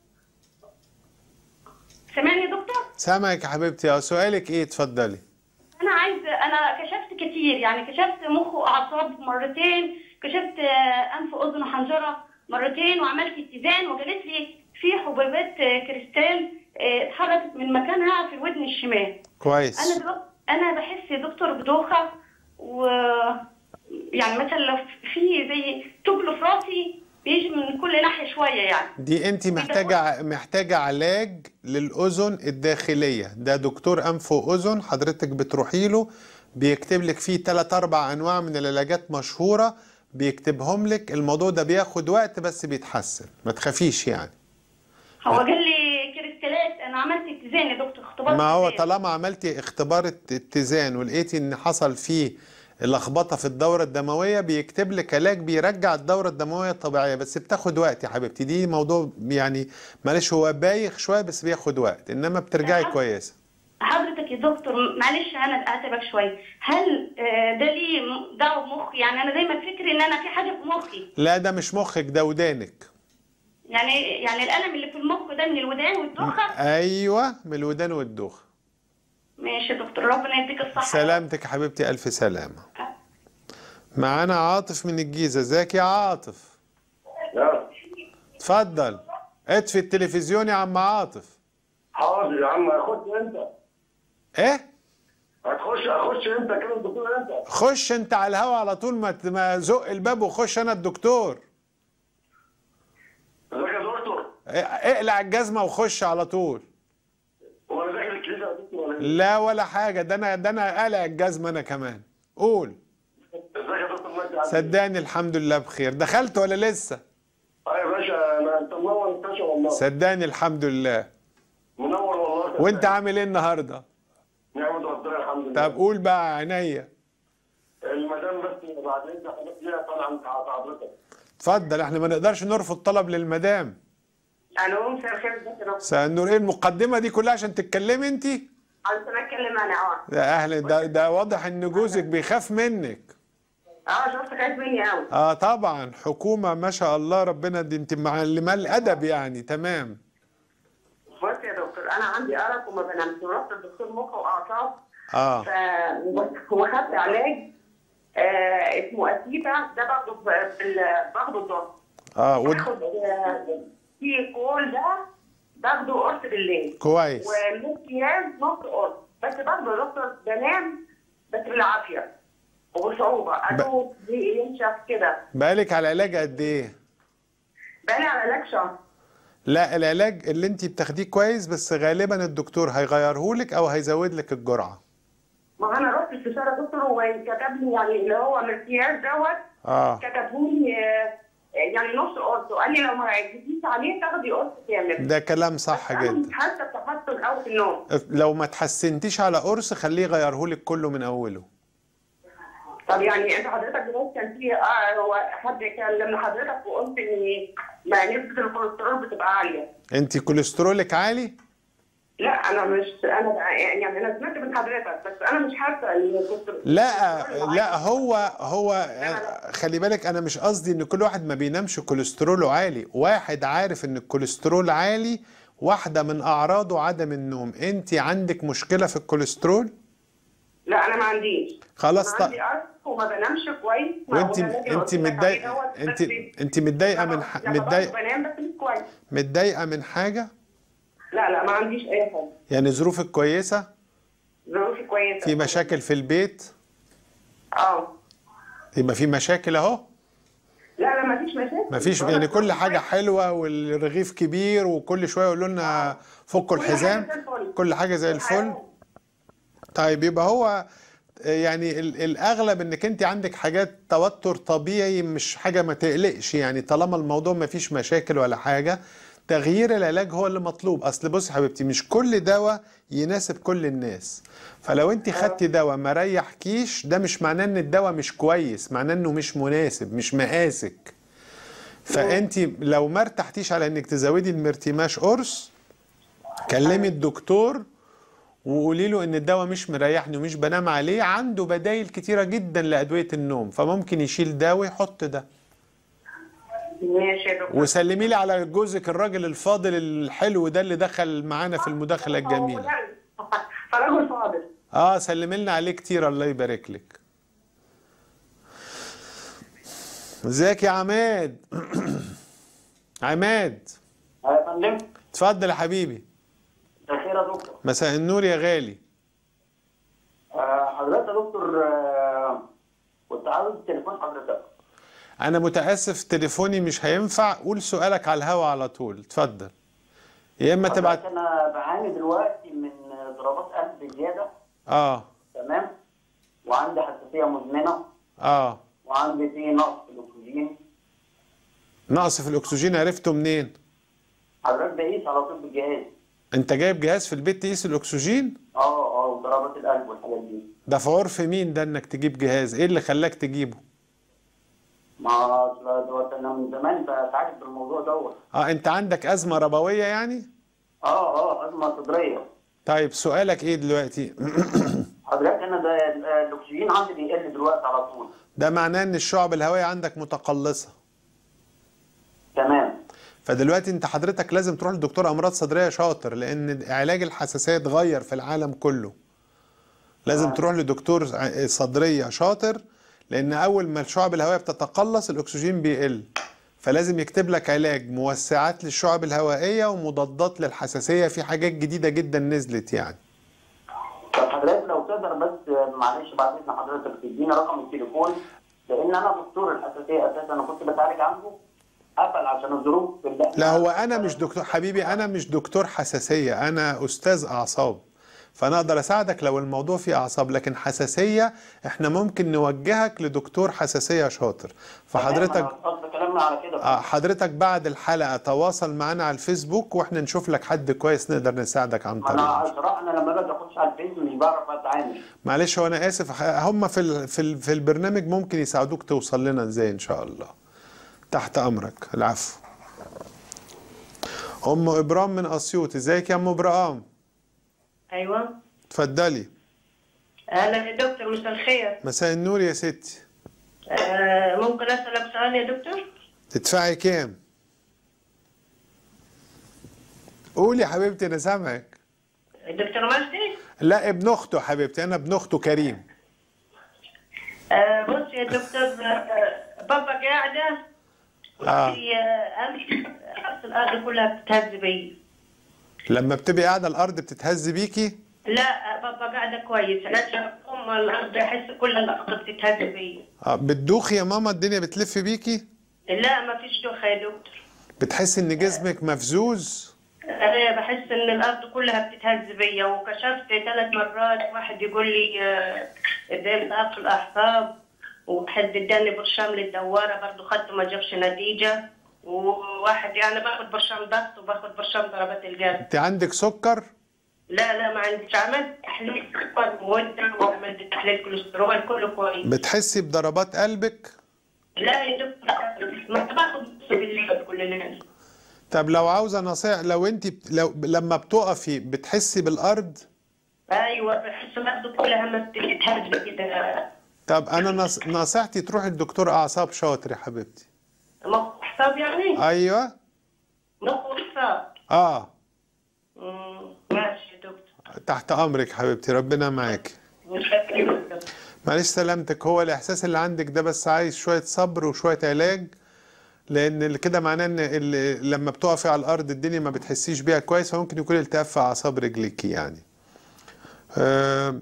Speaker 9: سامعني يا دكتور؟
Speaker 1: سامعك يا حبيبتي اه سؤالك ايه اتفضلي
Speaker 9: انا عايزه انا كشفت كتير يعني كشفت مخ واعصاب مرتين كشفت آه، انف واذن وحنجره مرتين وعملت اتزان وقالت لي في حبيبات آه، كريستال آه، اتحركت من مكانها في الودن الشمال
Speaker 1: كويس
Speaker 9: انا دلوقتي انا بحس يا دكتور بدوخه و يعني مثلا لو في زي تبل في راسي بيجي من كل ناحيه شويه يعني
Speaker 1: دي انت محتاجه محتاجه علاج للاذن الداخليه ده دكتور انف واذن حضرتك بتروحي له بيكتب لك فيه 3 4 انواع من العلاجات مشهوره بيكتبهم لك الموضوع ده بياخد وقت بس بيتحسن ما تخافيش يعني
Speaker 9: هو قال لي كريستالات انا عملت اتزان يا دكتور اختبار
Speaker 1: ما هو
Speaker 9: اتزان.
Speaker 1: طالما عملتي اختبار اتزان ولقيتي ان حصل فيه لخبطه في الدوره الدمويه بيكتب لك علاج بيرجع الدوره الدمويه الطبيعيه بس بتاخد وقت يا حبيبتي دي موضوع يعني معلش هو بايخ شويه بس بياخد وقت انما بترجعي كويسه
Speaker 9: حضرتك يا دكتور معلش انا اتعبك شويه هل آه، ده ليه م- دعوه بمخي يعني انا دايما فكري ان انا في حاجه في مخي
Speaker 1: لا ده مش مخك ده ودانك
Speaker 9: يعني يعني الالم اللي في المخ ده من الودان والدوخه
Speaker 1: ايوه من الودان والدوخه
Speaker 9: ماشي يا دكتور ربنا يديك الصحه
Speaker 1: سلامتك يا حبيبتي الف سلامه معانا عاطف من الجيزه ازيك يا عاطف اتفضل اطفي التلفزيون يا عم عاطف
Speaker 10: حاضر يا عم خش انت
Speaker 1: ايه
Speaker 10: هتخش اخش انت كده الدكتور انت
Speaker 1: خش انت على الهوا على طول ما ت- ما زق الباب وخش انا الدكتور
Speaker 10: ازيك يا دكتور
Speaker 1: اه- اقلع الجزمه وخش على طول
Speaker 10: هو انا داخل الكنيسه يا دكتور ولا ايه؟
Speaker 1: لا ولا حاجه ده انا ده انا قلع الجزمه انا كمان قول
Speaker 10: ازيك يا دكتور مجدي عبد
Speaker 1: صدقني الحمد لله بخير دخلت ولا لسه
Speaker 10: اه يا باشا انا انت منور انت والله
Speaker 1: صدقني الحمد لله
Speaker 10: منور والله
Speaker 1: وانت عامل ايه النهارده
Speaker 10: نعمة ربنا الحمد لله
Speaker 1: طب قول بقى عينيا
Speaker 10: المدام بس بعد اذن حضرتك ليها طالعه من حضرتك
Speaker 1: اتفضل احنا ما نقدرش نرفض طلب للمدام
Speaker 11: الو مساء الخير ازيك يا دكتور
Speaker 1: سنور ايه المقدمه دي كلها عشان تتكلمي انت
Speaker 11: عايز اتكلم انا اه
Speaker 1: ده اهلا ده, ده واضح ان جوزك بيخاف منك
Speaker 11: اه شفت خايف مني قوي
Speaker 1: اه طبعا حكومه ما شاء الله ربنا دي انت معلمه الادب يعني تمام
Speaker 11: بص يا دكتور انا عندي ارق وما بنامش ورحت للدكتور مخ واعصاب
Speaker 1: اه
Speaker 11: ف وخدت علاج آه اسمه اسيبا ده باخده ب- بال- باخده الظهر
Speaker 1: اه ود...
Speaker 11: باخد آه، في كول ده باخده قرص بالليل
Speaker 1: كويس
Speaker 11: والامتياز نص قرص بس باخده يا دكتور بنام بس بالعافيه وبصعوبه ادوب ينشف كده
Speaker 1: بقالك على العلاج قد ايه
Speaker 11: بقالي على علاج شهر
Speaker 1: لا العلاج اللي انت بتاخديه كويس بس غالبا الدكتور هيغيرهولك او هيزود لك الجرعه
Speaker 11: ما انا رحت استشاره دكتور وكتب لي يعني اللي هو الامتياز دوت
Speaker 1: اه
Speaker 11: كتبه لي آه، يعني نص قرص وقال لي لو ما جيتيش عليه تاخدي قرص كامل
Speaker 1: ده كلام صح
Speaker 11: انا
Speaker 1: جدا
Speaker 11: مش حاسه بتحسن قوي في النوم
Speaker 1: لو ما تحسنتيش على قرص خليه يغيرهولك كله من اوله
Speaker 11: طب يعني انت حضرتك دلوقتي كان في اه هو حد كلم حضرتك وقلت ان ما نسبه الكوليسترول بتبقى عاليه
Speaker 1: انت كوليسترولك عالي
Speaker 11: لا انا مش انا بقى- يعني انا سمعت من حضرتك بس انا مش حاسه ان كنت
Speaker 1: لا لا هو هو خلي بالك انا مش قصدي ان كل واحد ما بينامش كوليستروله عالي واحد عارف ان الكوليسترول عالي واحدة من اعراضه عدم النوم انت عندك مشكلة في الكوليسترول
Speaker 11: لا انا ما عنديش
Speaker 1: خلاص
Speaker 11: انا
Speaker 1: طيب.
Speaker 11: عندي ارق وما بنامش كويس
Speaker 1: وانت انت متضايقه انت انت متضايقه من ح- متضايقه
Speaker 11: بنام بس مش كويس
Speaker 1: متضايقه من حاجه
Speaker 11: لا لا ما عنديش اي حاجه
Speaker 1: يعني ظروفك كويسه
Speaker 11: ظروفي كويسه
Speaker 1: في مشاكل في البيت
Speaker 11: اه
Speaker 1: يبقى في مشاكل اهو
Speaker 11: لا لا ما فيش مشاكل
Speaker 1: مفيش يعني كل حاجه حلوه والرغيف كبير وكل شويه يقولوا لنا فكوا
Speaker 11: كل حاجة
Speaker 1: الحزام
Speaker 11: زي الفل.
Speaker 1: كل حاجه زي الفل طيب يبقى هو يعني ال- الاغلب انك انت عندك حاجات توتر طبيعي مش حاجه ما تقلقش يعني طالما الموضوع ما فيش مشاكل ولا حاجه تغيير العلاج هو اللي مطلوب اصل بص يا حبيبتي مش كل دواء يناسب كل الناس فلو انت خدتي دواء ما ريحكيش ده مش معناه ان الدواء مش كويس معناه انه مش مناسب مش مقاسك فانت لو ما ارتحتيش على انك تزودي المرتماش قرص كلمي الدكتور وقولي له ان الدواء مش مريحني ومش بنام عليه عنده بدايل كتيره جدا لادويه النوم فممكن يشيل ده ويحط ده
Speaker 11: ماشي يا دكتور
Speaker 1: وسلمي لي على جوزك الراجل الفاضل الحلو ده اللي دخل معانا في المداخله الجميله
Speaker 11: فرجل فاضل
Speaker 1: اه سلمي لنا عليه كتير الله يبارك لك ازيك يا عماد عماد
Speaker 12: يا فندم
Speaker 1: اتفضل يا حبيبي
Speaker 12: بخير يا دكتور
Speaker 1: مساء النور يا غالي
Speaker 12: آه، حضرتك يا دكتور آه، كنت عاوز تليفون حضرتك
Speaker 1: انا متاسف تليفوني مش هينفع قول سؤالك على الهوا على طول اتفضل يا اما تبعت
Speaker 12: حضرتك انا بعاني دلوقتي من ضربات قلب زياده
Speaker 1: اه
Speaker 12: تمام وعندي حساسيه مزمنه
Speaker 1: اه
Speaker 12: وعندي في نقص في الاكسجين
Speaker 1: نقص في الاكسجين عرفته منين
Speaker 12: حضرتك بقيس على طول بالجهاز
Speaker 1: انت جايب جهاز في البيت تقيس الاكسجين
Speaker 12: اه اه وضربات القلب والحاجات دي
Speaker 1: ده في عرف مين ده انك تجيب جهاز ايه اللي خلاك تجيبه
Speaker 12: ما أصل دوت انا من زمان بتعالج بالموضوع دوت
Speaker 1: اه انت عندك ازمه ربويه يعني
Speaker 12: اه اه ازمه صدريه
Speaker 1: طيب سؤالك ايه دلوقتي
Speaker 12: حضرتك انا ده ال- الاكسجين عندي بيقل دلوقتي على طول
Speaker 1: ده معناه ان الشعب الهوائيه عندك متقلصه
Speaker 12: تمام
Speaker 1: فدلوقتي انت حضرتك لازم تروح لدكتور امراض صدريه شاطر لان علاج الحساسيه اتغير في العالم كله لازم تروح لدكتور ع- صدريه شاطر لان اول ما الشعب الهوائيه بتتقلص الاكسجين بيقل فلازم يكتب لك علاج موسعات للشعب الهوائيه ومضادات للحساسيه في حاجات جديده جدا نزلت يعني
Speaker 12: طب حضرتك لو تقدر بس معلش بعد اذن حضرتك تديني رقم التليفون لان انا دكتور الحساسيه اساسا انا كنت بتعالج عنده قفل عشان الظروف اللي
Speaker 1: لا هو انا مش دكتور حبيبي انا مش دكتور حساسيه انا استاذ اعصاب فانا اقدر اساعدك لو الموضوع فيه اعصاب لكن حساسيه احنا ممكن نوجهك لدكتور حساسيه شاطر فحضرتك
Speaker 12: قصد كلامنا على كده
Speaker 1: آه، حضرتك بعد الحلقه تواصل معنا على الفيسبوك واحنا نشوف لك حد كويس نقدر نساعدك عن
Speaker 12: ما
Speaker 1: طريقه
Speaker 12: انا صراحه انا لما باجي اخش على الفيس مش بعرف اتعامل
Speaker 1: معلش هو انا اسف هم في ال- في ال- في البرنامج ممكن يساعدوك توصل لنا ازاي ان شاء الله تحت امرك العفو ام ابرام من اسيوط ازيك يا ام ابرام
Speaker 13: ايوه
Speaker 1: اتفضلي
Speaker 13: اهلا يا دكتور مساء الخير
Speaker 1: مساء النور يا ستي
Speaker 13: آه ممكن اسالك سؤال يا دكتور
Speaker 1: تدفعي كام قولي يا حبيبتي انا سامعك
Speaker 13: دكتور مجدي
Speaker 1: لا ابن اخته حبيبتي انا ابن اخته كريم
Speaker 13: آه بص يا دكتور آه بابا قاعده
Speaker 1: اه
Speaker 13: في آه امس حس الارض كلها بتهز بي
Speaker 1: لما بتبقي قاعده الارض بتتهز بيكي
Speaker 13: لا آه بابا قاعده كويس انا ام الارض احس كل الارض بتتهز بي
Speaker 1: آه بتدوخي يا ماما الدنيا بتلف بيكي
Speaker 13: لا ما فيش دوخه يا دكتور
Speaker 1: بتحسي ان جسمك مفزوز
Speaker 13: انا بحس ان الارض كلها بتتهز بيا وكشفت ثلاث مرات واحد يقول لي آه، ده التهاب في الاعصاب وواحد اداني برشام للدواره برضه خدته ما جابش نتيجه وواحد يعني باخد برشام ضغط وباخد برشام ضربات القلب
Speaker 1: انت عندك سكر
Speaker 13: لا لا ما عنديش عملت تحليل سكر مده وعملت تحليل كوليسترول كله كويس
Speaker 1: بتحسي بضربات قلبك
Speaker 13: لا يا دكتور ما باخد نص بالليل كل ليله
Speaker 1: طب لو عاوزه نصيحه لو انت بت- لو لما بتقفي بتحسي بالارض
Speaker 13: ايوه بحس الارض كلها ما بتتهز كده
Speaker 1: طب انا نص... نصيحتي تروحي لدكتور اعصاب شاطر يا حبيبتي
Speaker 13: مخ حساب يعني
Speaker 1: ايوه
Speaker 13: مخ حساب
Speaker 1: اه
Speaker 13: مم، ماشي يا دكتور
Speaker 1: تحت امرك حبيبتي ربنا معاك
Speaker 13: متشكر يا دكتور
Speaker 1: معلش سلامتك هو الاحساس اللي عندك ده بس عايز شويه صبر وشويه علاج لان اللي كده معناه ان اللي لما بتقفي على الارض الدنيا ما بتحسيش بيها كويس فممكن يكون التهاب في اعصاب رجليكي يعني أه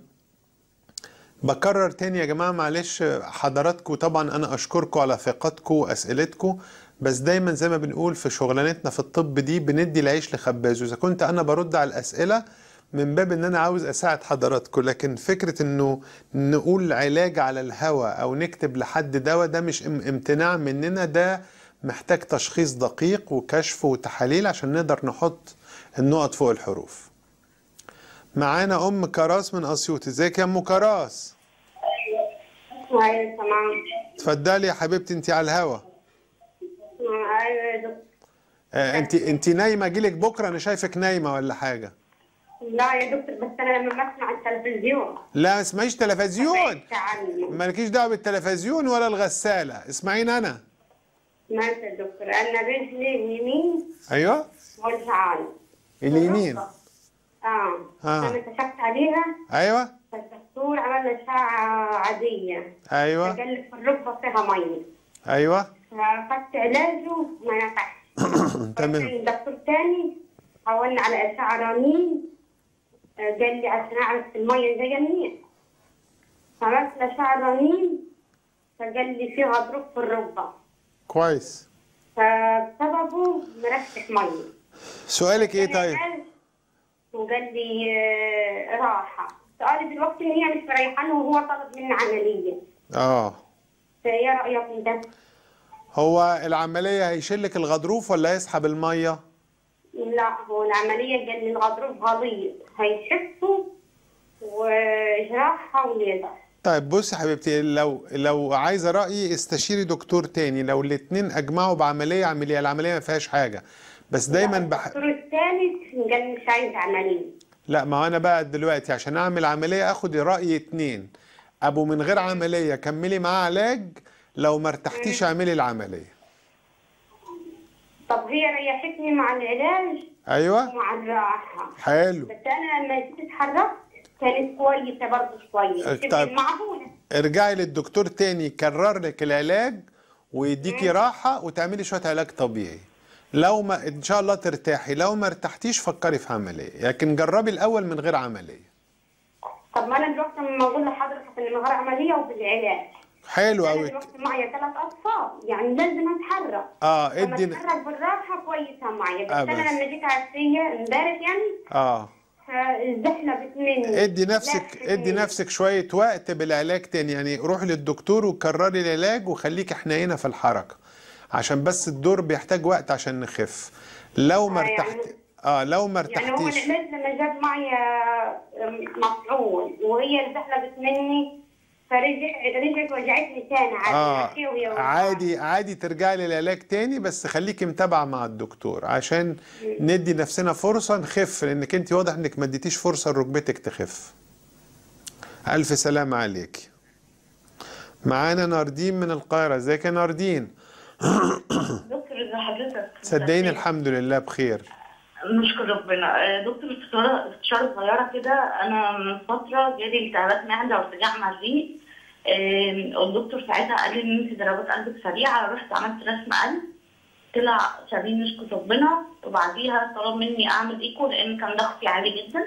Speaker 1: بكرر تاني يا جماعه معلش حضراتكم طبعا انا اشكركم على ثقتكم واسئلتكم بس دايما زي ما بنقول في شغلانتنا في الطب دي بندي العيش لخبازه اذا كنت انا برد على الاسئله من باب ان انا عاوز اساعد حضراتكم لكن فكره انه نقول علاج على الهوى او نكتب لحد دواء ده مش ام- امتناع مننا ده محتاج تشخيص دقيق وكشف وتحاليل عشان نقدر نحط النقط فوق الحروف معانا ام كراس من اسيوط ازيك يا ام كراس
Speaker 7: ايوه تمام
Speaker 1: اتفضلي يا حبيبتي انت على الهوا
Speaker 7: ايوه يا دكتور
Speaker 1: آه انت انت نايمه اجيلك بكره انا شايفك نايمه ولا حاجه
Speaker 7: لا يا دكتور بس انا لما بسمع التلفزيون
Speaker 1: لا ما اسمعيش تلفزيون
Speaker 7: بعدت عنه
Speaker 1: مالكيش دعوه بالتلفزيون ولا الغساله اسمعيني انا
Speaker 7: ماشي يا دكتور انا رجلي اليمين
Speaker 1: ايوه
Speaker 7: وجعاني
Speaker 1: اليمين
Speaker 7: اه
Speaker 1: آه.
Speaker 7: انا كشفت عليها
Speaker 1: ايوه
Speaker 7: فالدكتور عمل لي اشعه عاديه
Speaker 1: ايوه
Speaker 7: قال لي في الركبه فيها ميه
Speaker 1: ايوه
Speaker 7: فاخدت علاجه ما نفعش
Speaker 1: تمام
Speaker 7: كان دكتور تاني حولنا على اشعه رنين آه، قال لي عشان اعرف الميه جايه منين عملت اشعه رنين فقال لي في غضروف في الركبه
Speaker 1: كويس
Speaker 7: فبسببه مرشح ميه
Speaker 1: سؤالك ايه طيب
Speaker 7: وقال لي آه، راحه سؤالي دلوقتي ان هي مش مريحانه وهو طلب مني عمليه
Speaker 1: اه
Speaker 7: فايه رايك في ده؟
Speaker 1: هو العمليه هيشيلك الغضروف ولا هيسحب الميه
Speaker 7: لا هو العمليه قال لي الغضروف غليظ هيشفه وجراحه وليزر
Speaker 1: طيب بصي يا حبيبتي لو لو عايزه رايي استشيري دكتور تاني لو الاتنين اجمعوا بعمليه اعمليها العمليه ما فيهاش حاجه بس دايما بح...
Speaker 7: الدكتور الثالث قال مش عايز عمليه
Speaker 1: لا ما انا بقى دلوقتي عشان اعمل عمليه اخد راي اتنين ابو من غير عمليه كملي معاه علاج لو ما ارتحتيش اعملي العمليه
Speaker 7: طب هي ريحتني مع العلاج
Speaker 1: ايوه
Speaker 7: ومع الراحه
Speaker 1: حلو
Speaker 7: بس انا لما جيت اتحركت كانت كويسه برضه شويه
Speaker 1: طيب.
Speaker 7: تبقى معقوله
Speaker 1: ارجعي للدكتور تاني يكرر لك العلاج ويديكي راحه وتعملي شويه علاج طبيعي لو ما ان شاء الله ترتاحي لو ما ارتحتيش فكري في عمليه لكن جربي الاول من غير عمليه
Speaker 7: طب ما انا دلوقتي لما اقول لحضرتك ان من غير عمليه وبالعلاج
Speaker 1: حلو
Speaker 7: انا
Speaker 1: قوي
Speaker 7: دلوقتي معايا ثلاث اطفال يعني لازم اتحرك
Speaker 1: اه
Speaker 7: لما
Speaker 1: ادي
Speaker 7: اتحرك بالراحه كويسه معايا بس
Speaker 1: آه،
Speaker 7: انا
Speaker 1: بس.
Speaker 7: لما جيت عشيه امبارح يعني
Speaker 1: اه
Speaker 7: فالزحلقت مني
Speaker 1: ادي نفسك ادي نفسك شويه وقت بالعلاج تاني يعني روحي للدكتور وكرري العلاج وخليكي حنينه في الحركه عشان بس الدور بيحتاج وقت عشان نخف لو ما
Speaker 7: آه، يعني-
Speaker 1: ارتحت اه لو ما
Speaker 7: يعني هو
Speaker 1: ارتحتيش
Speaker 7: العلاج لما جاب معايا مفعول وهي اللي زحلقت مني فرجع رجعت وجعتني تاني عادي
Speaker 1: اه
Speaker 7: عشية وهي وجعاني.
Speaker 1: عادي عادي ترجعي للعلاج تاني بس خليكي متابعه مع الدكتور عشان ندي نفسنا فرصه نخف لانك انت واضح انك ما اديتيش فرصه لركبتك تخف الف سلامه عليك معانا ناردين من القاهره ازيك يا ناردين
Speaker 14: دكتور ازي حضرتك
Speaker 1: صدقيني الحمد لله بخير
Speaker 14: نشكر ربنا آه، دكتور استشارة استشارة صغيرة كده أنا من فترة جالي التهابات معدة وارتجاع مريء آه، الدكتور ساعتها قال لي إن أنت ضربات قلبك سريعة رحت عملت رسم قلب طلع سليم نشكر ربنا وبعديها طلب مني أعمل إيكو لأن كان ضغطي عالي جدا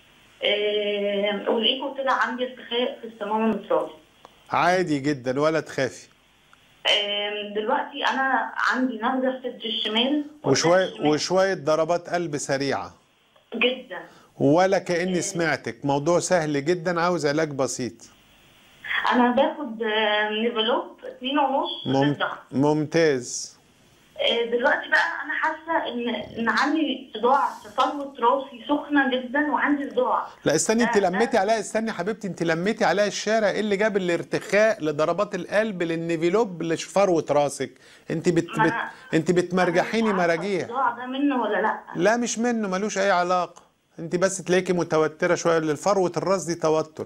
Speaker 14: آه، والإيكو طلع عندي ارتخاء في الصمام المترالي
Speaker 1: عادي جدا ولا تخافي
Speaker 14: آه، دلوقتي أنا عندي نبضة في صدري الشمال
Speaker 1: وشويه وشويه ضربات قلب سريعه
Speaker 14: جدا
Speaker 1: ولا كاني سمعتك موضوع سهل جدا عاوز علاج بسيط
Speaker 14: انا باخد آه، نيفلوب اتنين ونص
Speaker 1: مم...
Speaker 14: للضغط
Speaker 1: ممتاز
Speaker 14: آه، دلوقتي بقى انا حاسه ان ان عندي صداع في فروه راسي سخنه جدا وعندي صداع
Speaker 1: لا استني انت لميتي عليها استني يا حبيبتي انت لميتي عليها الشارع ايه اللي جاب الارتخاء لضربات القلب للنيفيلوب لفروه راسك انت بت...
Speaker 14: ما
Speaker 1: بت...
Speaker 14: أنا-
Speaker 1: انت بتمرجحيني مراجيح
Speaker 14: الصداع ده منه ولا لا
Speaker 1: لا مش منه ملوش اي علاقه انت بس تلاقيكي متوتره شويه للفروه الراس دي توتر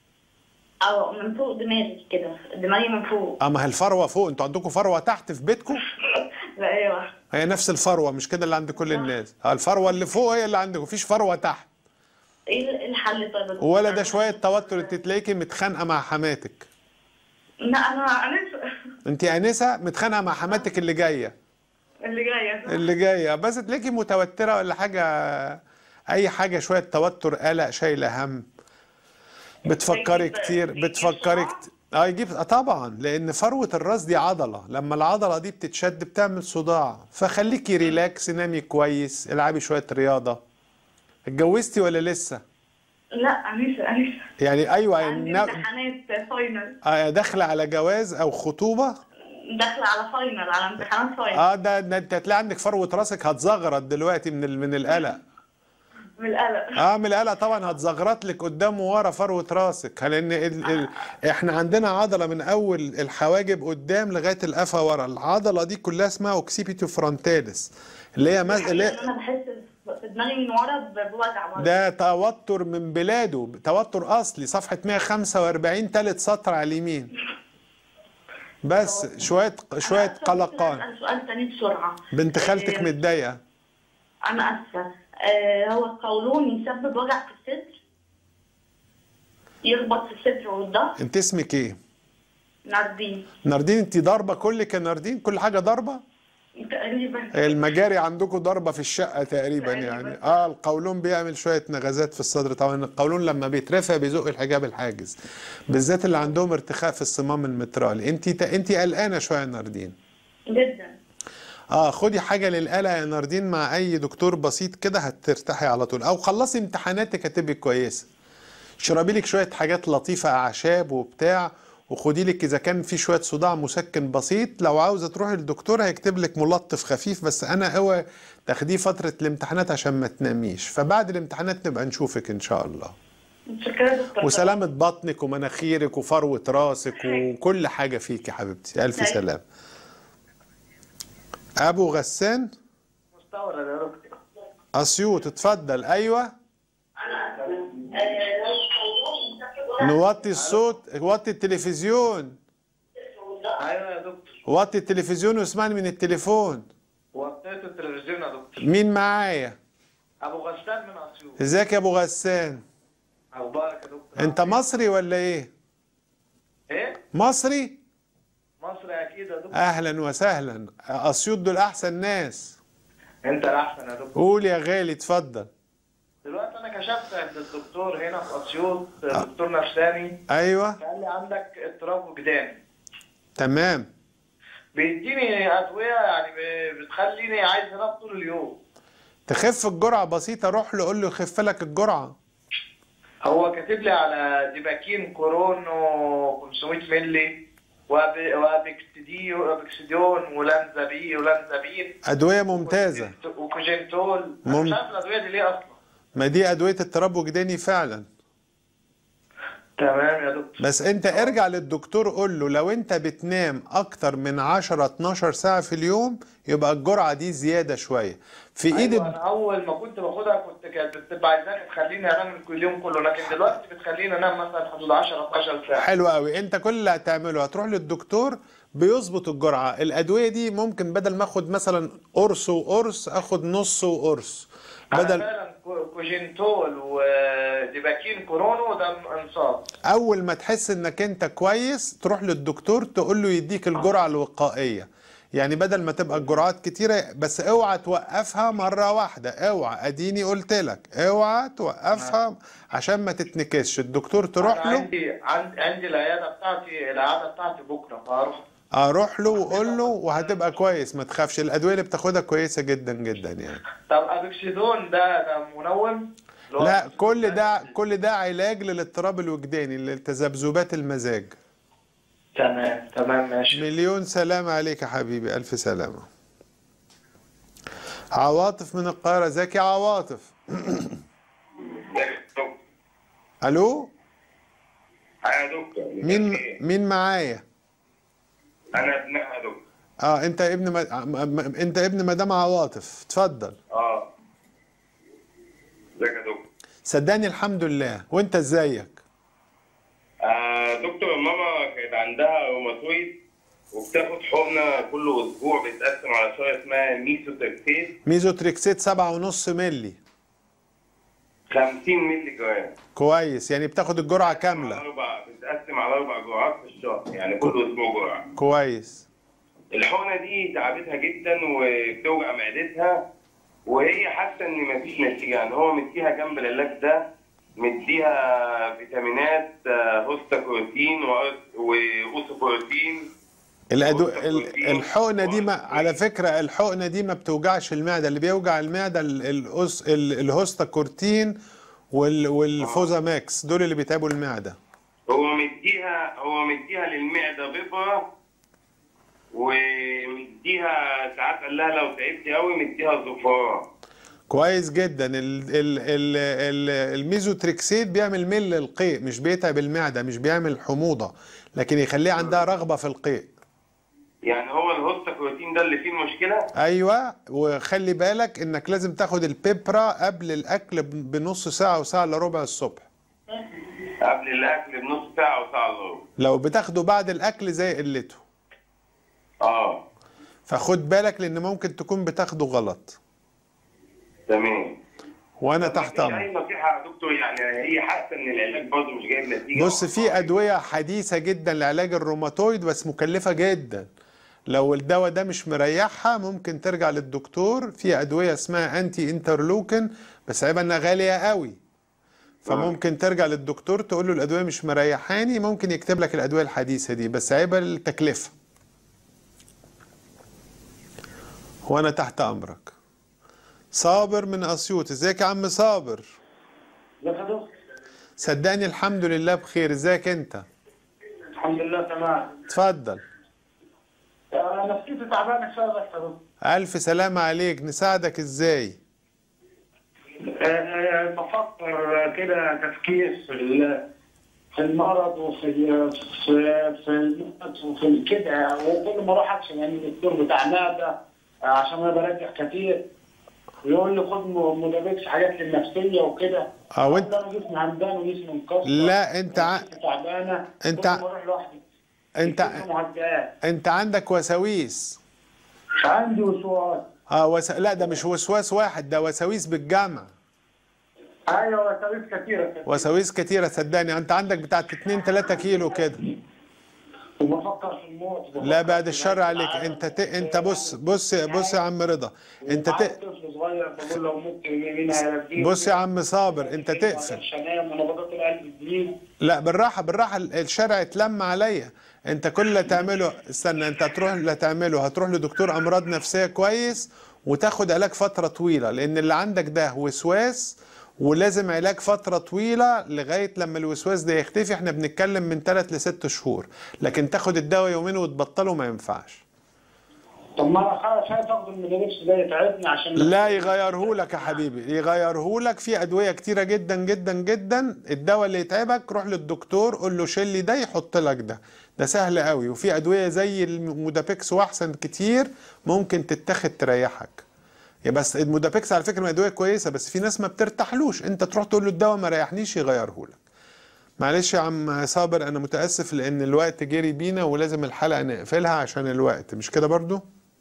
Speaker 14: او من فوق دماغي كده دماغي من فوق
Speaker 1: اما هي الفروه فوق انتوا عندكم فروه تحت في بيتكم
Speaker 14: لا ايوه
Speaker 1: هي نفس الفروه مش كده اللي عند كل الناس ها الفروه اللي فوق هي اللي عندكم مفيش فروه تحت
Speaker 14: ايه الحل طيب
Speaker 1: ولا ده شويه توتر انت تلاقيكي متخانقه مع حماتك
Speaker 14: لا انا انا
Speaker 1: انت انسه متخانقه مع حماتك اللي جايه
Speaker 14: اللي جايه
Speaker 1: اللي جايه بس تلاقيكي متوتره ولا حاجه اي حاجه شويه توتر قلق شايله هم بتفكري كتير بتفكري كتير اه يجيب آه طبعا لان فروه الراس دي عضله لما العضله دي بتتشد بتعمل صداع فخليكي ريلاكس نامي كويس العبي شويه رياضه اتجوزتي ولا لسه
Speaker 14: لا انسه انسه
Speaker 1: يعني ايوه
Speaker 14: عندي
Speaker 1: نا-
Speaker 14: امتحانات فاينل
Speaker 1: آه، داخله على جواز او خطوبه
Speaker 14: داخله على فاينل على امتحانات فاينل
Speaker 1: اه ده ده انت هتلاقي عندك فروه راسك هتزغرط دلوقتي من ال- من القلق
Speaker 14: من القلق
Speaker 1: اه من القلق طبعا هتزغرط لك قدام وورا فروه راسك لان ال... ال... احنا عندنا عضله من اول الحواجب قدام لغايه القفا ورا العضله دي كلها اسمها اوكسيبيتو فرونتاليس اللي هي مز... اللي هي
Speaker 14: انا بحس في دماغي من ورا ب- بوجع برضه
Speaker 1: ده توتر من بلاده توتر اصلي صفحه 145 ثالث سطر على اليمين بس شويه شويه قلقان
Speaker 14: اسال سؤال تاني بسرعه
Speaker 1: بنت خالتك
Speaker 14: آه،
Speaker 1: متضايقه
Speaker 14: انا اسفه آه هو القولون يسبب وجع في الصدر يخبط في الصدر والظهر
Speaker 1: انت اسمك ايه
Speaker 14: ناردين
Speaker 1: ناردين انت ضاربه كلك يا ناردين كل حاجه ضاربه
Speaker 14: تقريبا
Speaker 1: المجاري عندكم ضربه في الشقه تقريبا يعني اه القولون بيعمل شويه نغزات في الصدر طبعا القولون لما بيترفع بيزق الحجاب الحاجز بالذات اللي عندهم ارتخاء في الصمام المترالي انت انت قلقانه شويه يا ناردين
Speaker 14: جدا
Speaker 1: اه خدي حاجه للقلق يا ناردين مع اي دكتور بسيط كده هترتاحي على طول او خلصي امتحاناتك هتبقي كويسه اشربي لك شويه حاجات لطيفه اعشاب وبتاع وخدي لك اذا كان في شويه صداع مسكن بسيط لو عاوزه تروحي للدكتور هيكتب لك ملطف خفيف بس انا اوعي تاخديه فتره الامتحانات عشان ما تناميش فبعد الامتحانات نبقى نشوفك ان شاء الله
Speaker 14: متشكره يا دكتور
Speaker 1: وسلامة بطنك ومناخيرك وفروة راسك وكل حاجة فيك يا حبيبتي ألف
Speaker 14: أيوة.
Speaker 1: سلام أبو غسان
Speaker 15: مستورد يا دكتور
Speaker 1: أسيوط اتفضل أيوة نوطي الصوت وطي التلفزيون
Speaker 15: ايوه يا دكتور
Speaker 1: وطي التلفزيون واسمعني من التليفون
Speaker 15: وطيت التلفزيون يا دكتور
Speaker 1: مين معايا
Speaker 15: ابو غسان من اسيوط
Speaker 1: ازيك يا أبو غسان
Speaker 15: اخبارك يا دكتور
Speaker 1: أنت مصري ولا إيه
Speaker 15: ايه
Speaker 1: مصري
Speaker 15: مصر اكيد يا دكتور
Speaker 1: أهلا وسهلا أسيوط دول أحسن ناس
Speaker 15: انت الاحسن يا دكتور
Speaker 1: قول يا غالي اتفضل
Speaker 15: دلوقتي انا كشفت عند الدكتور هنا في اسيوط دكتور نفساني
Speaker 1: أيوة
Speaker 15: قال لي عندك اضطراب وجداني
Speaker 1: تمام
Speaker 15: بيديني ادويه يعني ب- بتخليني عايز انام طول اليوم
Speaker 1: تخف الجرعة بسيطة روح له قول له يخف لك الجرعة
Speaker 15: هو كاتب لي على ديباكين كورونو 500 مللي وب- وبكسدي وبكسديون ولانزابي ولانزابين
Speaker 1: أدوية ممتازة
Speaker 15: وكوجنتول
Speaker 1: مم.
Speaker 15: انا مش عارف الادويه دي ليه اصلا
Speaker 1: ما دي أدوية اضطراب وجداني فعلا
Speaker 15: تمام يا دكتور
Speaker 1: بس أنت ارجع للدكتور قول له لو أنت بتنام أكتر من 10 12 ساعة في اليوم يبقى الجرعة دي زيادة شوية في إيد
Speaker 15: أيوة انا اول ما كنت باخدها كنت كانت بتبقى عايزاك تخليني انام اليوم كله لكن دلوقتي بتخليني انام مثلا حدود 10 12 ساعه
Speaker 1: حلو قوي انت كل اللي هتعمله هتروح للدكتور بيظبط الجرعه الادويه دي ممكن بدل ما اخد مثلا قرص وقرص اخد نص وقرص
Speaker 15: انا
Speaker 1: بدل
Speaker 15: فعلا كو- كوجنتول وديباكين كورونو ده انصاف
Speaker 1: اول ما تحس انك انت كويس تروح للدكتور تقول له يديك الجرعه الوقائيه يعني بدل ما تبقى الجرعات كتيره بس اوعى توقفها مره واحده اوعى اديني قلت لك اوعى توقفها عشان ما تتنكسش الدكتور تروح
Speaker 15: أنا
Speaker 1: له
Speaker 15: عندي عندي عندي العياده بتاعتي العياده بتاعتي بكره فهروح
Speaker 1: اروح له وقول له وهتبقى كويس ما تخافش الادويه اللي بتاخدها كويسه جدا جدا يعني
Speaker 15: طب ابيكسيدون ده ده منوم اللي هو
Speaker 1: لا كل ده كل ده علاج للاضطراب الوجداني لتذبذبات المزاج
Speaker 15: تمام تمام ماشي
Speaker 1: مليون سلام عليك يا حبيبي الف سلامه عواطف من القاهره ازيك يا عواطف الو
Speaker 10: يا دكتور
Speaker 1: مين مين معايا
Speaker 10: انا ابنها يا دكتور
Speaker 1: اه انت ابن م... م- م- انت ابن مدام عواطف اتفضل
Speaker 10: اه ازيك يا دكتور
Speaker 1: صدقني الحمد لله وانت ازيك
Speaker 10: آه دكتور ماما كانت عندها روماتويد وبتاخد حقنه كل اسبوع بتقسم على شويه اسمها ميسوتركسيت
Speaker 1: ميزوتريكسيت سبعة ونص ملي
Speaker 10: 50 مللي جرام
Speaker 1: كويس يعني بتاخد الجرعة
Speaker 10: على
Speaker 1: كاملة
Speaker 10: اربع بتقسم على اربع جرعات في الشهر يعني كل اسبوع جرعه
Speaker 1: كويس
Speaker 10: الحقنه دي تعبتها جدا وبتوجع معدتها وهي حاسه ان مفيش نتيجه يعني هو مديها جنب العلاج ده مديها فيتامينات آه، هوستاكروتين وأوس- واوسوبروتين
Speaker 1: الأدو... ال- الحقنة دي ما... على فكرة الحقنة دي ما بتوجعش المعدة اللي بيوجع المعدة ال... الأس... ال... الهوستاكورتين وال... والفوزاماكس دول اللي بيتعبوا المعدة
Speaker 10: هو مديها هو مديها للمعده بيضه ومديها ساعات قال لها لو تعبتي قوي مديها زفران
Speaker 1: كويس جدا ال... ال... ال... ال... الميزوتريكسيت بيعمل مل القيء مش بيتعب المعدة مش بيعمل حموضة لكن يخليه عندها رغبة في القيء
Speaker 10: يعني هو الهوستاكروتين ده اللي فيه المشكله
Speaker 1: ايوه وخلي بالك انك لازم تاخد البيبرا قبل الاكل بنص ساعه وساعه الا ربع الصبح
Speaker 10: قبل الاكل بنص ساعه وساعه الا ربع
Speaker 1: لو بتاخده بعد الاكل زي قلته
Speaker 10: اه
Speaker 1: فخد بالك لان ممكن تكون بتاخده غلط
Speaker 10: تمام
Speaker 1: وانا تحت
Speaker 10: مفيش
Speaker 1: امرك
Speaker 10: اي نصيحه يا دكتور يعني هي حاسه ان العلاج برضه مش جايب نتيجه
Speaker 1: بص في ادويه حديثه جدا لعلاج الروماتويد بس مكلفه جدا لو الدواء ده مش مريحها ممكن ترجع للدكتور في ادويه اسمها انتي انترلوكن بس عيبها انها غاليه قوي فممكن ترجع للدكتور تقول له الادويه مش مريحاني ممكن يكتب لك الادويه الحديثه دي بس عيبها التكلفه وانا تحت امرك صابر من اسيوط ازيك يا عم صابر
Speaker 16: ازيك يا دكتور؟
Speaker 1: صدقني الحمد لله بخير ازيك انت
Speaker 16: الحمد لله تمام
Speaker 1: اتفضل
Speaker 16: آه، نفسيتي تعبانه شويه بس يا دكتور.
Speaker 1: الف سلامة عليك نساعدك ازاي
Speaker 16: آه، آه، بفكر كده تفكير في ال- في المرض وفي ال- في في الموت وفي كده وكل ما اروح اكشن يعني الدكتور بتاع معده آه، عشان انا برجع كتير ويقول لي خد م- مدابكس حاجات للنفسيه وكده
Speaker 1: اه وانت
Speaker 16: انا جسمي همدان وجسمي مكسر
Speaker 1: لا انت ع...
Speaker 16: نفسيتي تعبانه
Speaker 1: انت
Speaker 16: كل ما اروح لوحدي
Speaker 1: انت
Speaker 16: مهدئات
Speaker 1: انت عندك وساويس
Speaker 16: عندي وسواس
Speaker 1: اه وس... لا ده مش وسواس واحد ده وساويس بالجمع
Speaker 16: ايوه وساويس كتيره كده
Speaker 1: وساويس كتيرة صدقني انت عندك بتاعت 2 3 كيلو كده
Speaker 16: وبفكر في الموت
Speaker 1: لا بعد الشر عليك انت ت... انت بص بص بص يا عم رضا انت
Speaker 16: معايا
Speaker 1: ت...
Speaker 16: طفل صغير بقول لو مت مين هيربيه
Speaker 1: بص يا عم صابر انت تقفل
Speaker 16: مش هنام وانا بقتل قلبي جديد
Speaker 1: لا بالراحه بالراحه ال- الشارع اتلم عليا انت كل اللي تعمله استنى انت هتروح اللي تعمله هتروح لدكتور امراض نفسيه كويس وتاخد علاج فتره طويله لان اللي عندك ده وسواس ولازم علاج فتره طويله لغايه لما الوسواس ده يختفي احنا بنتكلم من 3 ل 6 شهور لكن تاخد الدواء يومين وتبطله ما ينفعش
Speaker 16: طب ما انا خايف خايف اخد الميداليكس ده يتعبني عشان
Speaker 1: لا يغيره لك يا حبيبي يغيره لك في ادويه كتيره جدا جدا جدا الدواء اللي يتعبك روح للدكتور قول له شيل لي ده يحط لك ده ده سهل قوي وفي ادويه زي المودابيكس واحسن كتير ممكن تتاخد تريحك يا بس المودابيكس على فكره ادويه كويسه بس في ناس ما بترتاحلوش انت تروح تقول له الدواء ما ريحنيش يغيره لك معلش يا عم صابر انا متاسف لان الوقت جري بينا ولازم الحلقه نقفلها عشان الوقت مش كده برضو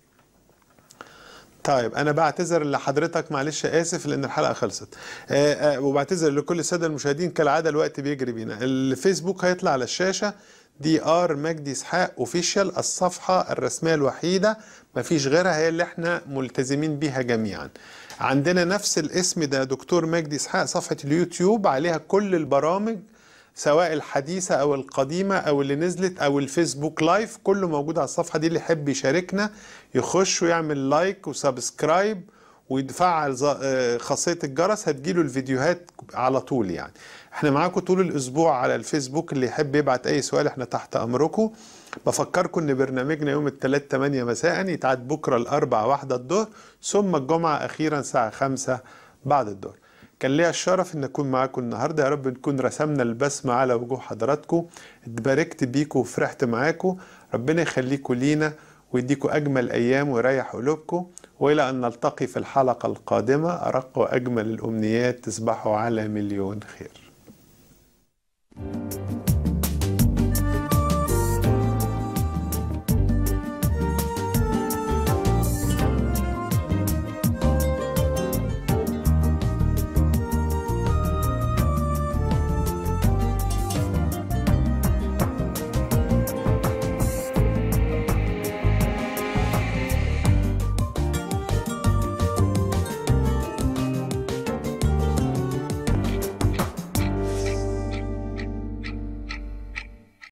Speaker 1: طيب انا بعتذر لحضرتك معلش اسف لان الحلقه خلصت آه آه وبعتذر لكل الساده المشاهدين كالعاده الوقت بيجري بينا الفيسبوك هيطلع على الشاشه دي ار مجدي اسحاق اوفيشال الصفحه الرسميه الوحيده مفيش غيرها هي اللي احنا ملتزمين بيها جميعا عندنا نفس الاسم ده دكتور مجدي اسحاق صفحه اليوتيوب عليها كل البرامج سواء الحديثة أو القديمة أو اللي نزلت أو الفيسبوك لايف كله موجود على الصفحة دي اللي يحب يشاركنا يخش ويعمل لايك وسبسكرايب ويفعل ز- آه، خاصية الجرس هتجيله الفيديوهات على طول يعني احنا معاكم طول الأسبوع على الفيسبوك اللي يحب يبعت أي سؤال احنا تحت أمركم بفكركم ان برنامجنا يوم الثلاث 8 مساء يتعاد بكرة الأربع واحدة الظهر ثم الجمعة أخيرا الساعة 5 بعد الظهر كان ليا الشرف ان اكون معاكم النهارده يا رب نكون رسمنا البسمه على وجوه حضراتكم اتباركت بيكم وفرحت معاكم ربنا يخليكم لينا ويديكم اجمل ايام ويريح قلوبكم والى ان نلتقي في الحلقه القادمه ارق واجمل الامنيات تصبحوا على مليون خير